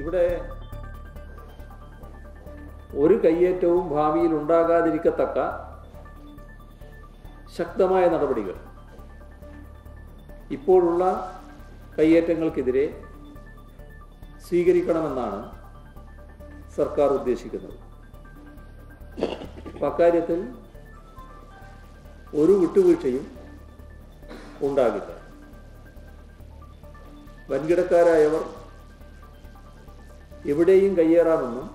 ഇവിടെ ഒരു കയ്യേറ്റവും ഭാവിയിൽ ഉണ്ടാകാതിരിക്കത്തക്ക ശക്തമായ നടപടികൾ ഇപ്പോഴുള്ള കയ്യേറ്റങ്ങൾക്കെതിരെ സ്വീകരിക്കണമെന്നാണ് സർക്കാർ ഉദ്ദേശിക്കുന്നത് അപ്പം അക്കാര്യത്തിൽ ഒരു വിട്ടുവീഴ്ചയും ഉണ്ടാകില്ല വൻകിടക്കാരായവർ എവിടെയും കയ്യേറാമെന്നും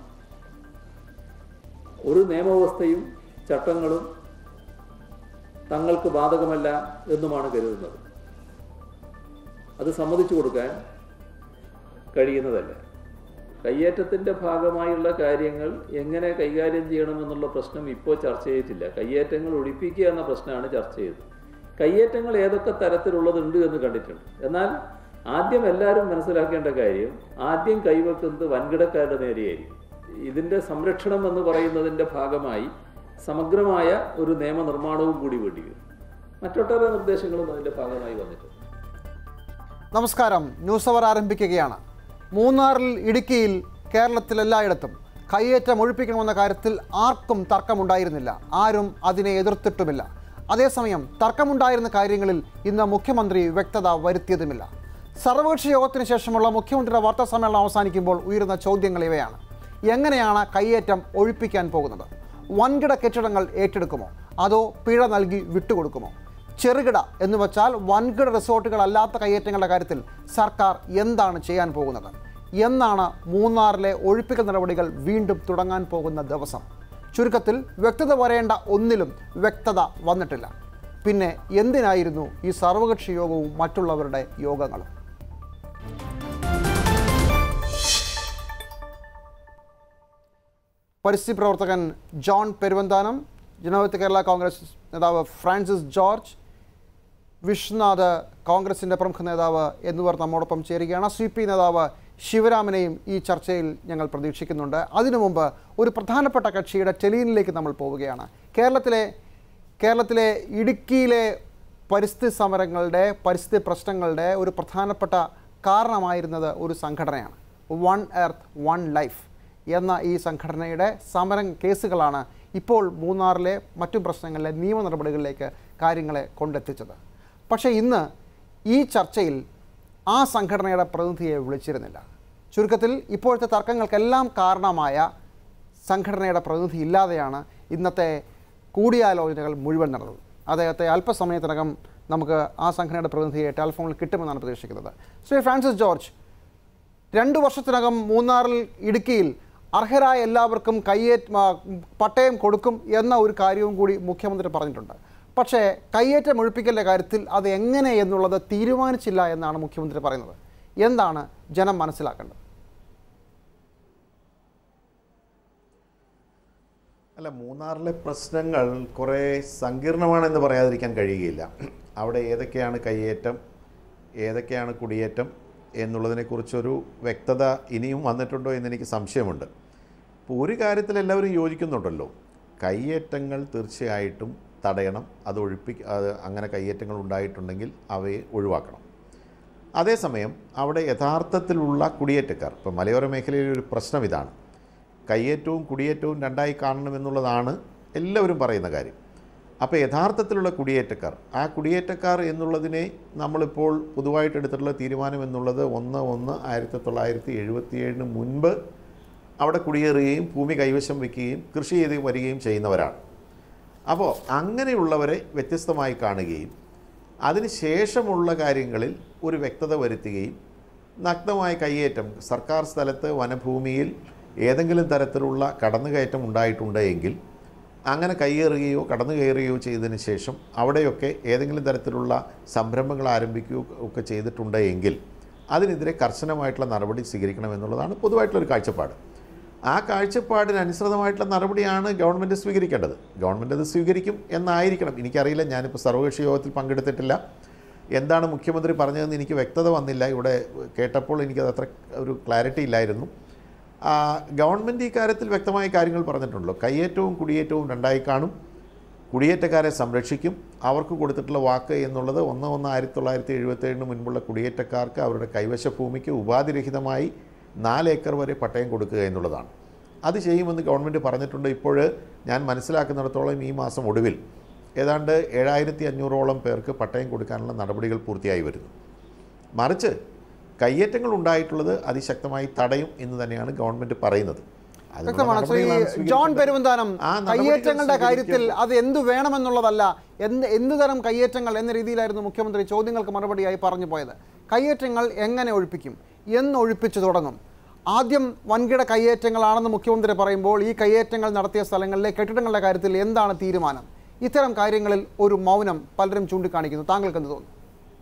ഒരു നിയമവ്യവസ്ഥയും ചട്ടങ്ങളും തങ്ങൾക്ക് ബാധകമല്ല എന്നുമാണ് കരുതുന്നത് അത് സമ്മതിച്ചു കൊടുക്കാൻ കഴിയുന്നതല്ല കയ്യേറ്റത്തിൻ്റെ ഭാഗമായുള്ള കാര്യങ്ങൾ എങ്ങനെ കൈകാര്യം ചെയ്യണമെന്നുള്ള പ്രശ്നം ഇപ്പോൾ ചർച്ച ചെയ്തിട്ടില്ല കയ്യേറ്റങ്ങൾ ഒഴിപ്പിക്കുക എന്ന പ്രശ്നമാണ് ചർച്ച ചെയ്തത് കയ്യേറ്റങ്ങൾ ഏതൊക്കെ തരത്തിലുള്ളതുണ്ട് എന്ന് കണ്ടിട്ടുണ്ട് എന്നാൽ ആദ്യം എല്ലാവരും മനസ്സിലാക്കേണ്ട കാര്യം ആദ്യം കൈവെക്കുന്നത് വൻകിടക്കാരുടെ നേരെയായിരിക്കും ഇതിൻ്റെ സംരക്ഷണം എന്ന് പറയുന്നതിൻ്റെ ഭാഗമായി സമഗ്രമായ ഒരു നിയമനിർമ്മാണവും കൂടി വേണ്ടി വരും മറ്റൊട്ടേറെ നിർദ്ദേശങ്ങളും അതിൻ്റെ ഭാഗമായി വന്നിട്ടുണ്ട് നമസ്കാരം ന്യൂസ് അവർ ആരംഭിക്കുകയാണ് മൂന്നാറിൽ ഇടുക്കിയിൽ കേരളത്തിൽ എല്ലായിടത്തും കയ്യേറ്റം ഒഴിപ്പിക്കണമെന്ന കാര്യത്തിൽ ആർക്കും തർക്കമുണ്ടായിരുന്നില്ല ആരും അതിനെ എതിർത്തിട്ടുമില്ല അതേസമയം തർക്കമുണ്ടായിരുന്ന കാര്യങ്ങളിൽ ഇന്ന് മുഖ്യമന്ത്രി വ്യക്തത വരുത്തിയതുമില്ല സർവകക്ഷി യോഗത്തിന് ശേഷമുള്ള മുഖ്യമന്ത്രിയുടെ വാർത്താ സമ്മേളനം അവസാനിക്കുമ്പോൾ ഉയരുന്ന ചോദ്യങ്ങൾ ഇവയാണ് എങ്ങനെയാണ് കയ്യേറ്റം ഒഴിപ്പിക്കാൻ പോകുന്നത് വൻകിട കെട്ടിടങ്ങൾ ഏറ്റെടുക്കുമോ അതോ പിഴ നൽകി വിട്ടുകൊടുക്കുമോ ചെറുകിട എന്ന് വെച്ചാൽ വൻകിട റിസോർട്ടുകൾ അല്ലാത്ത കയ്യേറ്റങ്ങളുടെ കാര്യത്തിൽ സർക്കാർ എന്താണ് ചെയ്യാൻ പോകുന്നത് എന്നാണ് മൂന്നാറിലെ ഒഴിപ്പിക്കൽ നടപടികൾ വീണ്ടും തുടങ്ങാൻ പോകുന്ന ദിവസം ചുരുക്കത്തിൽ വ്യക്തത വരേണ്ട ഒന്നിലും വ്യക്തത വന്നിട്ടില്ല പിന്നെ എന്തിനായിരുന്നു ഈ സർവകക്ഷി യോഗവും മറ്റുള്ളവരുടെ യോഗങ്ങളും പരിസ്ഥിതി പ്രവർത്തകൻ ജോൺ പെരുവന്താനം ജനാധിപത്യ കേരള കോൺഗ്രസ് നേതാവ് ഫ്രാൻസിസ് ജോർജ് വിശ്വനാഥ് കോൺഗ്രസിൻ്റെ പ്രമുഖ നേതാവ് എന്നിവർ നമ്മോടൊപ്പം ചേരുകയാണ് സി പി നേതാവ് ശിവരാമനെയും ഈ ചർച്ചയിൽ ഞങ്ങൾ പ്രതീക്ഷിക്കുന്നുണ്ട് അതിനു മുമ്പ് ഒരു പ്രധാനപ്പെട്ട കക്ഷിയുടെ ടെലീനിലേക്ക് നമ്മൾ പോവുകയാണ് കേരളത്തിലെ കേരളത്തിലെ ഇടുക്കിയിലെ പരിസ്ഥിതി സമരങ്ങളുടെ പരിസ്ഥിതി പ്രശ്നങ്ങളുടെ ഒരു പ്രധാനപ്പെട്ട കാരണമായിരുന്നത് ഒരു സംഘടനയാണ് വൺ എർത്ത് വൺ ലൈഫ് എന്ന ഈ സംഘടനയുടെ സമരം കേസുകളാണ് ഇപ്പോൾ മൂന്നാറിലെ മറ്റു പ്രശ്നങ്ങളിലെ നിയമ നടപടികളിലേക്ക് കാര്യങ്ങളെ കൊണ്ടെത്തിച്ചത് പക്ഷേ ഇന്ന് ഈ ചർച്ചയിൽ ആ സംഘടനയുടെ പ്രതിനിധിയെ വിളിച്ചിരുന്നില്ല ചുരുക്കത്തിൽ ഇപ്പോഴത്തെ തർക്കങ്ങൾക്കെല്ലാം കാരണമായ സംഘടനയുടെ പ്രതിനിധി ഇല്ലാതെയാണ് ഇന്നത്തെ കൂടിയാലോചനകൾ മുഴുവൻ നടന്നത് അദ്ദേഹത്തെ അല്പസമയത്തിനകം നമുക്ക് ആ സംഘടനയുടെ പ്രതിനിധിയെ ടെലിഫോണിൽ കിട്ടുമെന്നാണ് പ്രതീക്ഷിക്കുന്നത് ശ്രീ ഫ്രാൻസിസ് ജോർജ് രണ്ട് വർഷത്തിനകം മൂന്നാറിൽ ഇടുക്കിയിൽ അർഹരായ എല്ലാവർക്കും കയ്യേറ്റ ആ, പട്ടയം കൊടുക്കും എന്ന ഒരു കാര്യവും കൂടി മുഖ്യമന്ത്രി പറഞ്ഞിട്ടുണ്ട് പക്ഷേ കയ്യേറ്റം ഒഴിപ്പിക്കലിൻ്റെ കാര്യത്തിൽ അത് എങ്ങനെ എന്നുള്ളത് തീരുമാനിച്ചില്ല എന്നാണ് മുഖ്യമന്ത്രി പറയുന്നത് എന്താണ് ജനം മനസ്സിലാക്കേണ്ടത് അല്ല മൂന്നാറിലെ പ്രശ്നങ്ങൾ കുറേ സങ്കീർണമാണെന്ന് പറയാതിരിക്കാൻ കഴിയുകയില്ല അവിടെ ഏതൊക്കെയാണ് കയ്യേറ്റം ഏതൊക്കെയാണ് കുടിയേറ്റം എന്നുള്ളതിനെക്കുറിച്ചൊരു വ്യക്തത ഇനിയും വന്നിട്ടുണ്ടോ എന്നെനിക്ക് സംശയമുണ്ട് ഇപ്പോൾ ഒരു കാര്യത്തിൽ എല്ലാവരും യോജിക്കുന്നുണ്ടല്ലോ കയ്യേറ്റങ്ങൾ തീർച്ചയായിട്ടും തടയണം അത് ഒഴിപ്പി അത് അങ്ങനെ കയ്യേറ്റങ്ങൾ ഉണ്ടായിട്ടുണ്ടെങ്കിൽ അവയെ ഒഴിവാക്കണം അതേസമയം അവിടെ യഥാർത്ഥത്തിലുള്ള കുടിയേറ്റക്കാർ ഇപ്പോൾ മലയോര മേഖലയിലെ ഒരു പ്രശ്നം ഇതാണ് കയ്യേറ്റവും കുടിയേറ്റവും രണ്ടായി കാണണമെന്നുള്ളതാണ് എല്ലാവരും പറയുന്ന കാര്യം അപ്പോൾ യഥാർത്ഥത്തിലുള്ള കുടിയേറ്റക്കാർ ആ കുടിയേറ്റക്കാർ എന്നുള്ളതിനെ നമ്മളിപ്പോൾ പുതുവായിട്ട് എടുത്തിട്ടുള്ള തീരുമാനം എന്നുള്ളത് ഒന്ന് ഒന്ന് ആയിരത്തി തൊള്ളായിരത്തി എഴുപത്തിയേഴിന് മുൻപ് അവിടെ കുടിയേറുകയും ഭൂമി കൈവശം വയ്ക്കുകയും കൃഷി ചെയ്ത് വരികയും ചെയ്യുന്നവരാണ് അപ്പോൾ അങ്ങനെയുള്ളവരെ വ്യത്യസ്തമായി കാണുകയും അതിന് ശേഷമുള്ള കാര്യങ്ങളിൽ ഒരു വ്യക്തത വരുത്തുകയും നഗ്നമായ കയ്യേറ്റം സർക്കാർ സ്ഥലത്ത് വനഭൂമിയിൽ ഏതെങ്കിലും തരത്തിലുള്ള കടന്നുകയറ്റം ഉണ്ടായിട്ടുണ്ട് എങ്കിൽ അങ്ങനെ കയ്യേറുകയോ കടന്നു കയറുകയോ ചെയ്തതിന് ശേഷം അവിടെയൊക്കെ ഏതെങ്കിലും തരത്തിലുള്ള സംരംഭങ്ങൾ ആരംഭിക്കുകയോ ഒക്കെ ചെയ്തിട്ടുണ്ട് എങ്കിൽ അതിനെതിരെ കർശനമായിട്ടുള്ള നടപടി സ്വീകരിക്കണമെന്നുള്ളതാണ് പൊതുവായിട്ടുള്ളൊരു കാഴ്ചപ്പാട് ആ കാഴ്ചപ്പാടിന് അനുസൃതമായിട്ടുള്ള നടപടിയാണ് ഗവൺമെൻറ് സ്വീകരിക്കേണ്ടത് ഗവൺമെൻറ് അത് സ്വീകരിക്കും എന്നായിരിക്കണം എനിക്കറിയില്ല ഞാനിപ്പോൾ സർവകക്ഷി യോഗത്തിൽ പങ്കെടുത്തിട്ടില്ല എന്താണ് മുഖ്യമന്ത്രി പറഞ്ഞതെന്ന് എനിക്ക് വ്യക്തത വന്നില്ല ഇവിടെ കേട്ടപ്പോൾ എനിക്കത് അത്ര ഒരു ക്ലാരിറ്റി ഇല്ലായിരുന്നു ആ, ഗവൺമെൻറ് ഈ കാര്യത്തിൽ വ്യക്തമായ കാര്യങ്ങൾ പറഞ്ഞിട്ടുണ്ടല്ലോ കയ്യേറ്റവും കുടിയേറ്റവും രണ്ടായി കാണും കുടിയേറ്റക്കാരെ സംരക്ഷിക്കും അവർക്ക് കൊടുത്തിട്ടുള്ള വാക്ക് എന്നുള്ളത് ഒന്ന് ഒന്ന് ആയിരത്തി തൊള്ളായിരത്തി എഴുപത്തേഴിന് മുൻപുള്ള കുടിയേറ്റക്കാർക്ക് അവരുടെ കൈവശ ഭൂമിക്ക് ഉപാധിരഹിതമായി നാല് ഏക്കർ വരെ പട്ടയം കൊടുക്കുക എന്നുള്ളതാണ് അത് ചെയ്യുമെന്ന് ഗവൺമെൻറ് പറഞ്ഞിട്ടുണ്ട് ഇപ്പോൾ ഞാൻ മനസ്സിലാക്കുന്നിടത്തോളം ഈ മാസം ഒടുവിൽ ഏതാണ്ട് ഏഴായിരത്തി അഞ്ഞൂറോളം പേർക്ക് പട്ടയം കൊടുക്കാനുള്ള നടപടികൾ പൂർത്തിയായി വരുന്നു മറിച്ച് കയ്യേറ്റങ്ങൾ ഉണ്ടായിട്ടുള്ളത് അതിശക്തമായി തടയും എന്ന് തന്നെയാണ് ഗവൺമെൻറ് പറയുന്നത് അതിനുള്ള വ്യക്തമാണ് ശ്രീ നടപടികളാണ് ജോൺ സ്വീകരിക്കേണ്ടത്. പെരുവന്താനം ആ നടപടികൾ കയ്യേറ്റങ്ങളുടെ കാര്യത്തിൽ സ്വീകരിക്കുമ്പോൾ- അത് എന്ത് വേണമെന്നുള്ളതല്ല എന്ത് എന്ത് തരം കയ്യേറ്റങ്ങൾ എന്ന രീതിയിലായിരുന്നു മുഖ്യമന്ത്രി ചോദ്യങ്ങൾക്ക് മറുപടിയായി പറഞ്ഞു പോയത് കയ്യേറ്റങ്ങൾ എങ്ങനെ ഒഴിപ്പിക്കും എന്ന് ഒഴിപ്പിച്ചു തുടങ്ങും ആദ്യം വൻകിട കയ്യേറ്റങ്ങളാണെന്ന് മുഖ്യമന്ത്രി പറയുമ്പോൾ ഈ കയ്യേറ്റങ്ങൾ നടത്തിയ സ്ഥലങ്ങളിലെ കെട്ടിടങ്ങളുടെ കാര്യത്തിൽ എന്താണ് തീരുമാനം ഇത്തരം കാര്യങ്ങളിൽ ഒരു മൗനം പലരും ചൂണ്ടിക്കാണിക്കുന്നു താങ്കൾക്ക് എന്ത് തോന്നുന്നു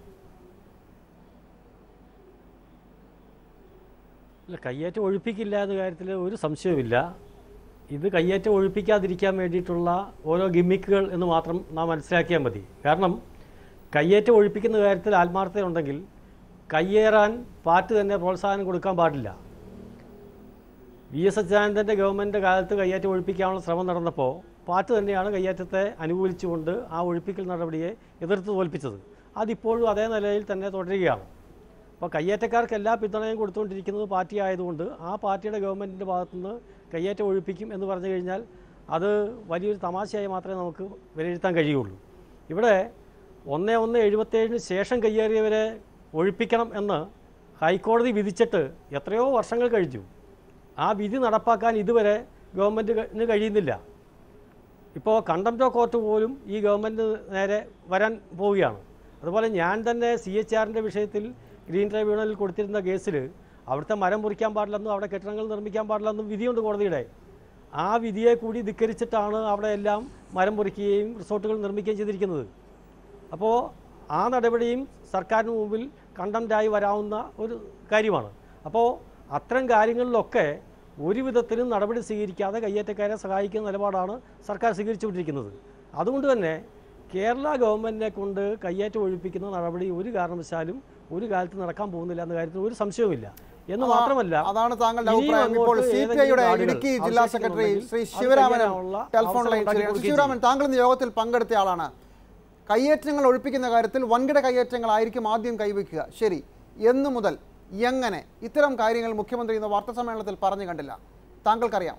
ഇല്ല കയ്യേറ്റം ഒഴിപ്പിക്കില്ല എന്ന കാര്യത്തിൽ ഒരു സംശയവുമില്ല ഇത് കയ്യേറ്റം ഒഴിപ്പിക്കാതിരിക്കാൻ വേണ്ടിയിട്ടുള്ള ഓരോ ഗിമ്മിക്കുകൾ എന്ന് മാത്രം നാം മനസ്സിലാക്കിയാൽ മതി കാരണം കയ്യേറ്റം ഒഴിപ്പിക്കുന്ന കാര്യത്തിൽ ആത്മാർത്ഥതയുണ്ടെങ്കിൽ കയ്യേറാൻ പാർട്ടി തന്നെ പ്രോത്സാഹനം കൊടുക്കാൻ പാടില്ല വി എസ് അച്യുതാനന്ദൻ്റെ ഗവൺമെൻറ് കാലത്ത് കയ്യേറ്റം ഒഴിപ്പിക്കാനുള്ള ശ്രമം നടന്നപ്പോൾ പാർട്ടി തന്നെയാണ് കയ്യേറ്റത്തെ അനുകൂലിച്ചുകൊണ്ട് ആ ഒഴിപ്പിക്കൽ നടപടിയെ എതിർത്ത് തോൽപ്പിച്ചത് അതിപ്പോഴും അതേ നിലയിൽ തന്നെ തുടരുകയാണ് അപ്പോൾ കയ്യേറ്റക്കാർക്ക് എല്ലാ പിന്തുണയും കൊടുത്തുകൊണ്ടിരിക്കുന്നത് പാർട്ടി ആയതുകൊണ്ട് ആ പാർട്ടിയുടെ ഗവൺമെൻറ്റിൻ്റെ ഭാഗത്തുനിന്ന് കയ്യേറ്റം ഒഴിപ്പിക്കും എന്ന് പറഞ്ഞു കഴിഞ്ഞാൽ അത് വലിയൊരു തമാശയായി മാത്രമേ നമുക്ക് വിലയിരുത്താൻ കഴിയുള്ളൂ ഇവിടെ ഒന്ന് ഒന്ന് എഴുപത്തേഴിന് ശേഷം കയ്യേറിയവരെ ഒഴിപ്പിക്കണം എന്ന് ഹൈക്കോടതി വിധിച്ചിട്ട് എത്രയോ വർഷങ്ങൾ കഴിഞ്ഞു ആ വിധി നടപ്പാക്കാൻ ഇതുവരെ ഗവൺമെൻറ്റിന് കഴിയുന്നില്ല ഇപ്പോൾ കണ്ടംപ്റ്റ് ഓഫ് കോർട്ട് പോലും ഈ ഗവൺമെൻറ് നേരെ വരാൻ പോവുകയാണ് അതുപോലെ ഞാൻ തന്നെ സി എച്ച് ആറിൻ്റെ വിഷയത്തിൽ ഗ്രീൻ ട്രൈബ്യൂണലിൽ കൊടുത്തിരുന്ന കേസിൽ അവിടുത്തെ മരം മുറിക്കാൻ പാടില്ലെന്നും അവിടെ കെട്ടിടങ്ങൾ നിർമ്മിക്കാൻ പാടില്ലെന്നും വിധിയുണ്ട് കോടതിയുടെ ആ വിധിയെ കൂടി ധിക്കരിച്ചിട്ടാണ് അവിടെ എല്ലാം മരം മുറിക്കുകയും റിസോർട്ടുകൾ നിർമ്മിക്കുകയും ചെയ്തിരിക്കുന്നത് അപ്പോൾ ആ നടപടിയും സർക്കാരിന് മുമ്പിൽ കണ്ടംറ്റായി വരാവുന്ന ഒരു കാര്യമാണ് അപ്പോൾ അത്തരം കാര്യങ്ങളിലൊക്കെ ഒരു വിധത്തിലും നടപടി സ്വീകരിക്കാതെ കയ്യേറ്റക്കാരെ സഹായിക്കുന്ന നിലപാടാണ് സർക്കാർ സ്വീകരിച്ചുകൊണ്ടിരിക്കുന്നത് അതുകൊണ്ട് തന്നെ കേരള ഗവൺമെൻറ്റിനെ കൊണ്ട് കയ്യേറ്റം ഒഴിപ്പിക്കുന്ന നടപടി ഒരു കാരണവശാലും ഒരു കാലത്ത് നടക്കാൻ പോകുന്നില്ല എന്ന കാര്യത്തിൽ ഒരു സംശയവുമില്ല എന്ന് അതാ- മാത്രമല്ല അതാണ് താങ്കളുടെ ഇനിയും അഭിപ്രായം ഇപ്പോൾ അങ്ങോട്ട് സി പി ഏതെങ്കിലും ഐയുടെ നാടുകൾ ഇടുക്കി ജില്ലാ സെക്രട്ടറി ആവശ്യപ്പെടുന്നുണ്ടെങ്കിൽ ശ്രീ അത് ശിവരാമൻ ചെയ്യാനുള്ള ടെലിഫോൺ അവസരം ലൈൻ ഉണ്ടാക്കി ശ്രീ കൊടുക്കുകയും ശിവരാമൻ താങ്കൾ ഇന്ന് യോഗത്തിൽ പങ്കെടുത്ത ആളാണ് കയ്യേറ്റങ്ങൾ ഒഴിപ്പിക്കുന്ന കാര്യത്തിൽ വൻകിട കയ്യേറ്റങ്ങളായിരിക്കും ആദ്യം കൈവയ്ക്കുക ശരി എന്നു മുതൽ എങ്ങനെ ഇത്തരം കാര്യങ്ങൾ മുഖ്യമന്ത്രി ഇന്ന് വാർത്താ സമ്മേളനത്തിൽ പറഞ്ഞു കണ്ടില്ല താങ്കൾക്കറിയാം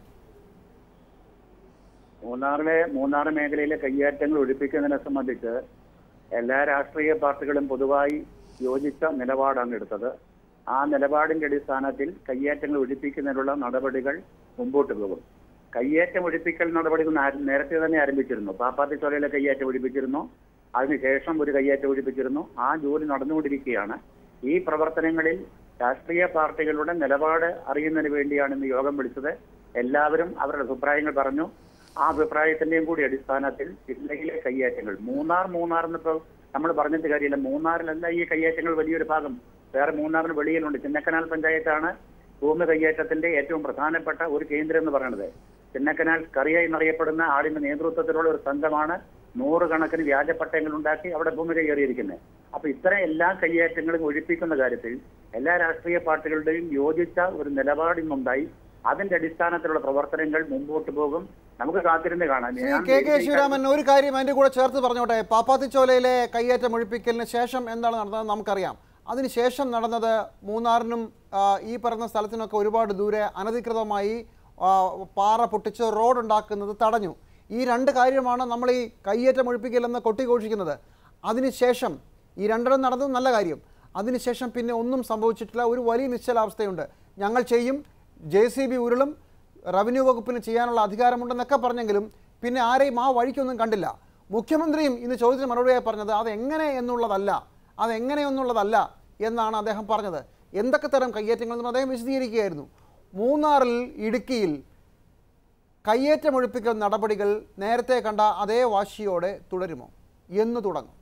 മൂന്നാറിലെ മൂന്നാർ മേഖലയിലെ കയ്യേറ്റങ്ങൾ ഒഴിപ്പിക്കുന്നതിനെ സംബന്ധിച്ച് എല്ലാ രാഷ്ട്രീയ പാർട്ടികളും പൊതുവായി യോജിച്ച നിലപാടാണ് എടുത്തത് ആ നിലപാടിന്റെ അടിസ്ഥാനത്തിൽ കയ്യേറ്റങ്ങൾ ഒഴിപ്പിക്കുന്നതിനുള്ള നടപടികൾ മുമ്പോട്ട് പോകും കയ്യേറ്റം ഒഴിപ്പിക്കൽ നടപടികൾ നാ- നേരത്തെ തന്നെ ആരംഭിച്ചിരുന്നു പാപ്പാത്തിച്ചോലയിലെ കയ്യേറ്റം ഒഴിപ്പിച്ചിരുന്നു അതിനുശേഷം ഒരു കയ്യേറ്റം ഒഴിപ്പിച്ചിരുന്നു ആ ജോലി നടന്നുകൊണ്ടിരിക്കുകയാണ് ഈ പ്രവർത്തനങ്ങളിൽ രാഷ്ട്രീയ പാർട്ടികളുടെ നിലപാട് അറിയുന്നതിന് വേണ്ടിയാണ് ഇന്ന് യോഗം വിളിച്ചത് എല്ലാവരും അവരുടെ അഭിപ്രായങ്ങൾ പറഞ്ഞു ആ അഭിപ്രായത്തിന്റെയും കൂടി അടിസ്ഥാനത്തിൽ ജില്ലയിലെ കയ്യേറ്റങ്ങൾ മൂന്നാർ മൂന്നാർ എന്നിപ്പോൾ നമ്മൾ പറഞ്ഞിട്ട് കാര്യമില്ല മൂന്നാറിലല്ല ഈ കയ്യേറ്റങ്ങൾ വലിയൊരു ഭാഗം വേറെ മൂന്നാറിന് വെളിയിലുണ്ട് ചിന്നക്കനാൽ പഞ്ചായത്താണ് ഭൂമി കയ്യേറ്റത്തിന്റെ ഏറ്റവും പ്രധാനപ്പെട്ട ഒരു കേന്ദ്രം എന്ന് പറയുന്നത് ചിന്നക്കനാൽ കറിയ എന്നറിയപ്പെടുന്ന ആളിന്റെ നേതൃത്വത്തിലുള്ള ഒരു സംഘമാണ് നൂറുകണക്കിന് വ്യാജ പട്ടയങ്ങൾ ഉണ്ടാക്കി അവിടെ ഭൂമി കയ്യേറിയിരിക്കുന്നത് അപ്പൊ ഇത്തരം എല്ലാ കയ്യേറ്റങ്ങളും ഒഴിപ്പിക്കുന്ന കാര്യത്തിൽ എല്ലാ രാഷ്ട്രീയ പാർട്ടികളുടെയും യോജിച്ച ഒരു നിലപാട് ഇന്നുണ്ടായി അതിന്റെ അടിസ്ഥാനത്തിലുള്ള പ്രവർത്തനങ്ങൾ മുമ്പോട്ട് പോകും നമുക്ക് കാത്തിരുന്ന് കാണാം ശ്രീ ഞാൻ കെ കെ ഈ ശിവരാമൻ ഒരു കാര്യം അതിൻ്റെ കൂടെ ചേർത്ത് പറഞ്ഞോട്ടെ പാപ്പാത്തിച്ചോലയിലെ കയ്യേറ്റം ഒഴിപ്പിക്കലിന് ശേഷം എന്താണ് നടന്നത് നമുക്കറിയാം അതിനുശേഷം നടന്നത് മൂന്നാറിനും ആ, ഈ പറയുന്ന സ്ഥലത്തിനൊക്കെ ഒരുപാട് ദൂരെ അനധികൃതമായി ആ, പാറ പൊട്ടിച്ച് റോഡ് ഉണ്ടാക്കുന്നത് തടഞ്ഞു ഈ രണ്ട് കാര്യമാണ് നമ്മൾ ഈ കയ്യേറ്റം ഒഴിപ്പിക്കലെന്ന് കൊട്ടിഘോഷിക്കുന്നത് അതിനുശേഷം ഈ രണ്ടെണ്ണം നടന്നത് നല്ല കാര്യം അതിനുശേഷം പിന്നെ ഒന്നും സംഭവിച്ചിട്ടില്ല ഒരു വലിയ നിശ്ചലാവസ്ഥയുണ്ട് ഞങ്ങൾ ചെയ്യും ജെ സി ബി ഉരുളും റവന്യൂ വകുപ്പിന് ചെയ്യാനുള്ള അധികാരമുണ്ടെന്നൊക്കെ പറഞ്ഞെങ്കിലും പിന്നെ ആരെയും ആ വഴിക്കൊന്നും കണ്ടില്ല മുഖ്യമന്ത്രിയും ഇന്ന് ചോദ്യത്തിന് മറുപടിയായി പറഞ്ഞത് അതെങ്ങനെ എന്നുള്ളതല്ല അതെങ്ങനെ എന്നുള്ളതല്ല എന്നാണ് അദ്ദേഹം പറഞ്ഞത് എന്തൊക്കെ തരം കയ്യേറ്റങ്ങൾ എന്ന് അദ്ദേഹം വിശദീകരിക്കുകയായിരുന്നു മൂന്നാറിൽ ഇടുക്കിയിൽ കയ്യേറ്റമൊഴിപ്പിക്കൽ നടപടികൾ നേരത്തെ കണ്ട അതേ വാശിയോടെ തുടരുമോ എന്ന് തുടങ്ങും